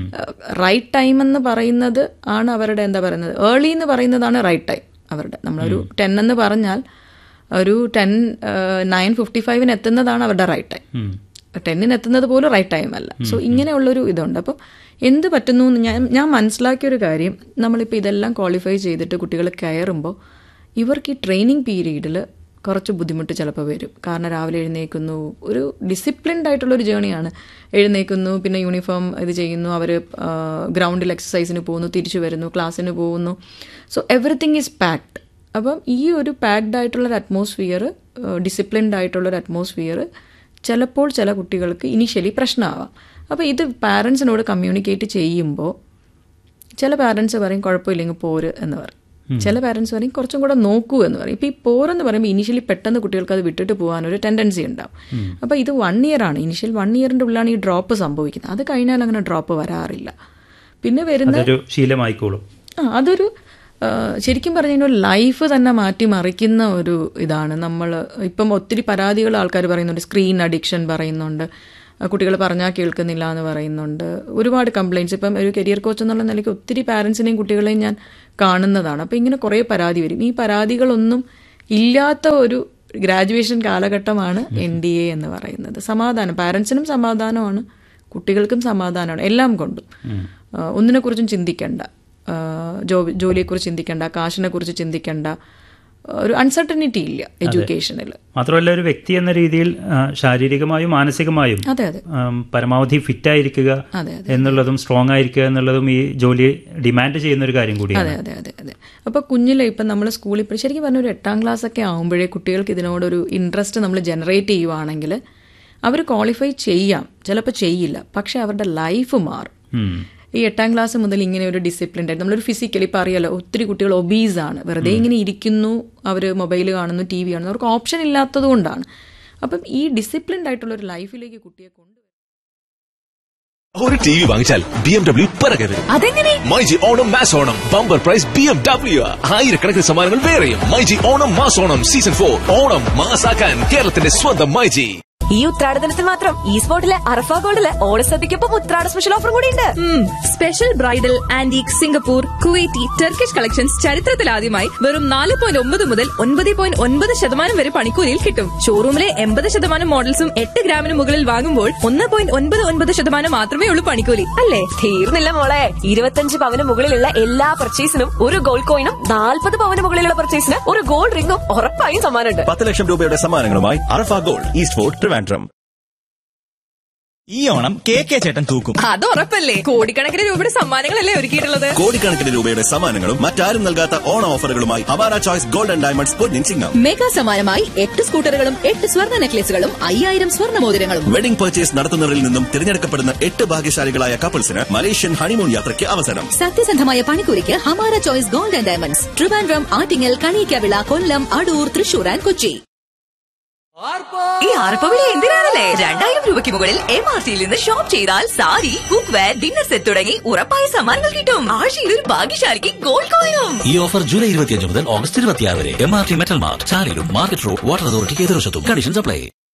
റൈറ്റ് ടൈം എന്ന് പറയുന്നത് ആണ് അവരുടെ എന്താ പറയുന്നത് ഏർലി എന്ന് പറയുന്നതാണ് റൈറ്റ് ടൈം അവരുടെ നമ്മളൊരു ടെൻ എന്ന് പറഞ്ഞാൽ ഒരു ടെൻ നയൻ ഫിഫ്റ്റി ഫൈവിന് എത്തുന്നതാണ് അവരുടെ റൈറ്റ് ടൈം ഉം. ടെന്നിന് എത്തുന്നത് പോലും റൈറ്റ് ടൈം അല്ല സോ ഇങ്ങനെയുള്ളൊരു ഇതുണ്ട് അപ്പോൾ എന്ത് പറ്റുന്നു എന്ന് ഞാൻ ഞാൻ മനസ്സിലാക്കിയ ഒരു കാര്യം നമ്മളിപ്പോൾ ഇതെല്ലാം ക്വാളിഫൈ ചെയ്തിട്ട് കുട്ടികൾ കയറുമ്പോൾ ഇവർക്ക് ഈ ട്രെയിനിങ് പീരീഡിൽ കുറച്ച് ബുദ്ധിമുട്ട് ചിലപ്പോൾ വരും കാരണം രാവിലെ എഴുന്നേൽക്കുന്നു ഒരു ഡിസിപ്ലിൻഡ് ആയിട്ടുള്ള ഒരു ജേണിയാണ് എഴുന്നേൽക്കുന്നു പിന്നെ യൂണിഫോം ഇത് ചെയ്യുന്നു അവർ ഗ്രൗണ്ടിൽ എക്സസൈസിന് പോകുന്നു തിരിച്ചു വരുന്നു ക്ലാസ്സിന് പോകുന്നു സോ എവറിത്തിങ് ഈസ് പാക്ഡ് അപ്പം ഈ ഒരു പാക്ഡ് ആയിട്ടുള്ള ഒരു അറ്റ്മോസ്ഫിയർ ഡിസിപ്ലിൻഡ് ആയിട്ടുള്ള ഒരു അറ്റ്മോസ്ഫിയർ ചിലപ്പോൾ ചില കുട്ടികൾക്ക് ഇനിഷ്യലി പ്രശ്നമാവാം അപ്പോൾ ഇത് പാരൻസിനോട് കമ്മ്യൂണിക്കേറ്റ് ചെയ്യുമ്പോൾ ചില പാരൻസ് പറയും കുഴപ്പമില്ലെങ്കിൽ പോര് എന്ന് പറയും ചില പാരൻസ് പറയും കുറച്ചും കൂടെ നോക്കൂ എന്ന് പറയും ഇപ്പോൾ ഈ പോരെന്ന് പറയുമ്പോൾ ഇനിഷ്യലി പെട്ടെന്ന് കുട്ടികൾക്ക് അത് വിട്ടിട്ട് പോകാനൊരു ടെൻഡൻസി ഉണ്ടാവും അപ്പോൾ ഇത് വൺ ഇയർ ആണ് ഇനിഷ്യൽ വൺ ഇയറിൻ്റെ ഉള്ളിലാണ് ഈ ഡ്രോപ്പ് സംഭവിക്കുന്നത് അത് കഴിഞ്ഞാൽ അങ്ങനെ ഡ്രോപ്പ് വരാറില്ല പിന്നെ വരുന്ന അതൊരു ശീലമായിക്കോളും ആ അതൊരു ആ, ശരിക്കും പറഞ്ഞു കഴിഞ്ഞാൽ ലൈഫ് തന്നെ മാറ്റി മറിക്കുന്ന ഒരു ഇതാണ് നമ്മൾ ഇപ്പം ഒത്തിരി പരാതികൾ ആൾക്കാർ പറയുന്നുണ്ട് സ്ക്രീൻ അഡിക്ഷൻ പറയുന്നുണ്ട് കുട്ടികൾ പറഞ്ഞാൽ കേൾക്കുന്നില്ല എന്ന് പറയുന്നുണ്ട് ഒരുപാട് കംപ്ലയിൻറ്റ്സ് ഇപ്പം ഒരു കരിയർ കോച്ച് എന്നുള്ള നിലയ്ക്ക് ഒത്തിരി പാരൻസിനെയും കുട്ടികളെയും ഞാൻ കാണുന്നതാണ് അപ്പം ഇങ്ങനെ കുറേ പരാതി വരും ഈ പരാതികളൊന്നും ഇല്ലാത്ത ഒരു ഗ്രാജുവേഷൻ കാലഘട്ടമാണ് എൻ ഡി എ എന്ന് പറയുന്നത് സമാധാനം പാരൻസിനും സമാധാനമാണ് കുട്ടികൾക്കും സമാധാനമാണ് എല്ലാം കൊണ്ടും ആ, ഒന്നിനെക്കുറിച്ചും ചിന്തിക്കേണ്ട ആ, ജോ ജോലിയെക്കുറിച്ച് ചിന്തിക്കേണ്ട കാശിനെ കുറിച്ച് ചിന്തിക്കേണ്ട ഒരു അൺസർട്ടനിറ്റി ഇല്ല എഡ്യൂക്കേഷനിൽ മാത്രമല്ല ഒരു വ്യക്തി എന്ന രീതിയിൽ ആ, ശാരീരികമായും മാനസികമായും അതെ അതെ ആം, പരമാവധി ഫിറ്റ് ആയിരിക്കുക അതെ അതെ എന്നുള്ളതും സ്ട്രോങ് ആയിരിക്കുക എന്നുള്ളതും ഈ ജോലി ഡിമാൻഡ് ചെയ്യുന്ന ഒരു കാര്യം കൂടിയാണ് അതെ അതെ അതെ അതെ അപ്പോൾ കുഞ്ഞിലെ ഇപ്പം നമ്മൾ സ്കൂളിൽ ഇപ്പോൾ ശരിക്കും പറഞ്ഞ ഒരു എട്ടാം ക്ലാസ് ഒക്കെ ആകുമ്പോഴേ കുട്ടികൾക്ക് ഇതിനോടൊരു ഇൻട്രസ്റ്റ് നമ്മൾ ജനറേറ്റ് ചെയ്യുവാണെങ്കിൽ അവർ ക്വാളിഫൈ ചെയ്യാം ചിലപ്പോൾ ചെയ്യില്ല പക്ഷെ അവരുടെ ലൈഫ് മാറും ഉം. ഈ എട്ടാം ക്ലാസ് മുതൽ ഇങ്ങനെ ഒരു ഡിസിപ്ലിൻ ആയിട്ട് നമ്മളൊരു ഫിസിക്കലി ഇപ്പോൾ അറിയാലോ ഒത്തിരി കുട്ടികൾ ഒബീസ് ആണ് വെറുതെ ഇങ്ങനെ ഇരിക്കുന്നു അവർ മൊബൈൽ കാണുന്നു ടി വി കാണുന്നു അവർക്ക് ഓപ്ഷൻ ഇല്ലാത്തത് കൊണ്ടാണ് അപ്പം ഈ ഡിസിപ്ലിൻഡ് ആയിട്ടുള്ള ഒരു ലൈഫിലേക്ക് കുട്ടിയെ കൊണ്ട് ഒരു ടി വി വാങ്ങിച്ചാൽ ബി എം ഡബ്ല്യു പിറകെ വരും അതെങ്ങനെ myG Onam mass Onam bumper prize B M W ആയിരക്കണക്കിന് സമ്മാനങ്ങൾ വേറെയും myG Onam mass Onam season for Onam മാസാക്കാൻ കേരളത്തിന്റെ സ്വന്തം മൈജി ഈ ഉത്രാടദിനത്തിൽ മാത്രം ഈ സ്പോട്ടിലെ അറഫ ഗോൾഡില് ഓണസദ്യക്കൊപ്പം ഉത്രാട സ്പെഷ്യൽ ഓഫർ കൂടി ഉണ്ട് special bridal antique Singapore Kuwaiti Turkish collections ചരിത്രത്തിലാദ്യമായി വെറും നാല് പോയിന്റ് ഒമ്പത് മുതൽ ഒൻപത് പോയിന്റ് ഒൻപത് ശതമാനം വരെ പണിക്കൂലിയിൽ കിട്ടും ഷോറൂമിലെ എൺപത് ശതമാനം മോഡൽസും എട്ട് ഗ്രാമിന് മുകളിൽ വാങ്ങുമ്പോൾ ഒന്ന് പോയിന്റ് ഒൻപത് ഒൻപത് ശതമാനം മാത്രമേ ഉള്ളൂ പണിക്കൂലി അല്ലേ തീർന്നില്ല മോളെ ഇരുപത്തഞ്ച് പവന് മുകളിലുള്ള എല്ലാ പർച്ചേസിനും ഒരു ഗോൾഡ് കോയിനും നാൽപ്പത് പവന് മുകളിലുള്ള പർച്ചേസിന് ഒരു ഗോൾഡ് റിംഗും ഉറപ്പായും സമ്മാനമുണ്ട് പത്ത് ലക്ഷം രൂപയുടെ സമ്മാനങ്ങളുമായി Arafa gold east fort Trivandrum ഈ ഓണം കെ കെ ചേട്ടൻ തൂക്കും അത് ഉറപ്പല്ലേ കോടിക്കണക്കിന് രൂപയുടെ സമ്മാനങ്ങളല്ലേ ഒരുക്കിയിട്ടുള്ളത് കോടിക്കണക്കിന് രൂപയുടെ സമ്മാനങ്ങളും മറ്റാരും നൽകാത്ത ഓണ ഓഫറുകളുമായി Avara choice gold and diamonds പൊന്നിൻ ചിങ്ങം മെഗാ സമ്മാനമായി എട്ട് സ്കൂട്ടറുകളും എട്ട് സ്വർണ്ണ നെക്ലേസുകളും അയ്യായിരം സ്വർണ്ണ മോതിരങ്ങളും വെഡിംഗ് പർച്ചേസ് നടത്തുന്നവരിൽ നിന്നും തിരഞ്ഞെടുക്കപ്പെടുന്ന എട്ട് ഭാഗ്യശാലികളായ കപ്പിൾസിന് മലേഷ്യൻ ഹണിമൂൺ യാത്രയ്ക്ക് അവസരം സത്യസന്ധമായ പണിക്കൂലിക്ക് Hamara choice gold and diamonds Trivandrum Attingal Kaniyikkavila Kollam Adoor Thrissur and Kochi ഈ ആർപ്പവിളി എന്തിനാണല്ലേ രണ്ടായിരം രൂപയ്ക്ക് മുകളിൽ എം ആർ ടിയിൽ നിന്ന് ഷോപ്പ് ചെയ്താൽ sari cookware dinner set തുടങ്ങി ഉറപ്പായ സമ്മാനങ്ങൾ കിട്ടും ആഴ്ചയിൽ ഒരു ഭാഗ്യശാലിക്ക് ഗോൾഡ് കോയിനും ഈ ഓഫർ ജൂലൈ ഇരുപത്തിയഞ്ച് മുതൽ ഓഗസ്റ്റ് ഇരുപത്തിയാറ് വരെ M R T metal mart ചാലിലും മാർക്കറ്റ് റോഡ് വാട്ടർ അതോറിറ്റിക്ക് എതിർവശത്തും കണ്ടീഷൻസ് അപ്ലൈ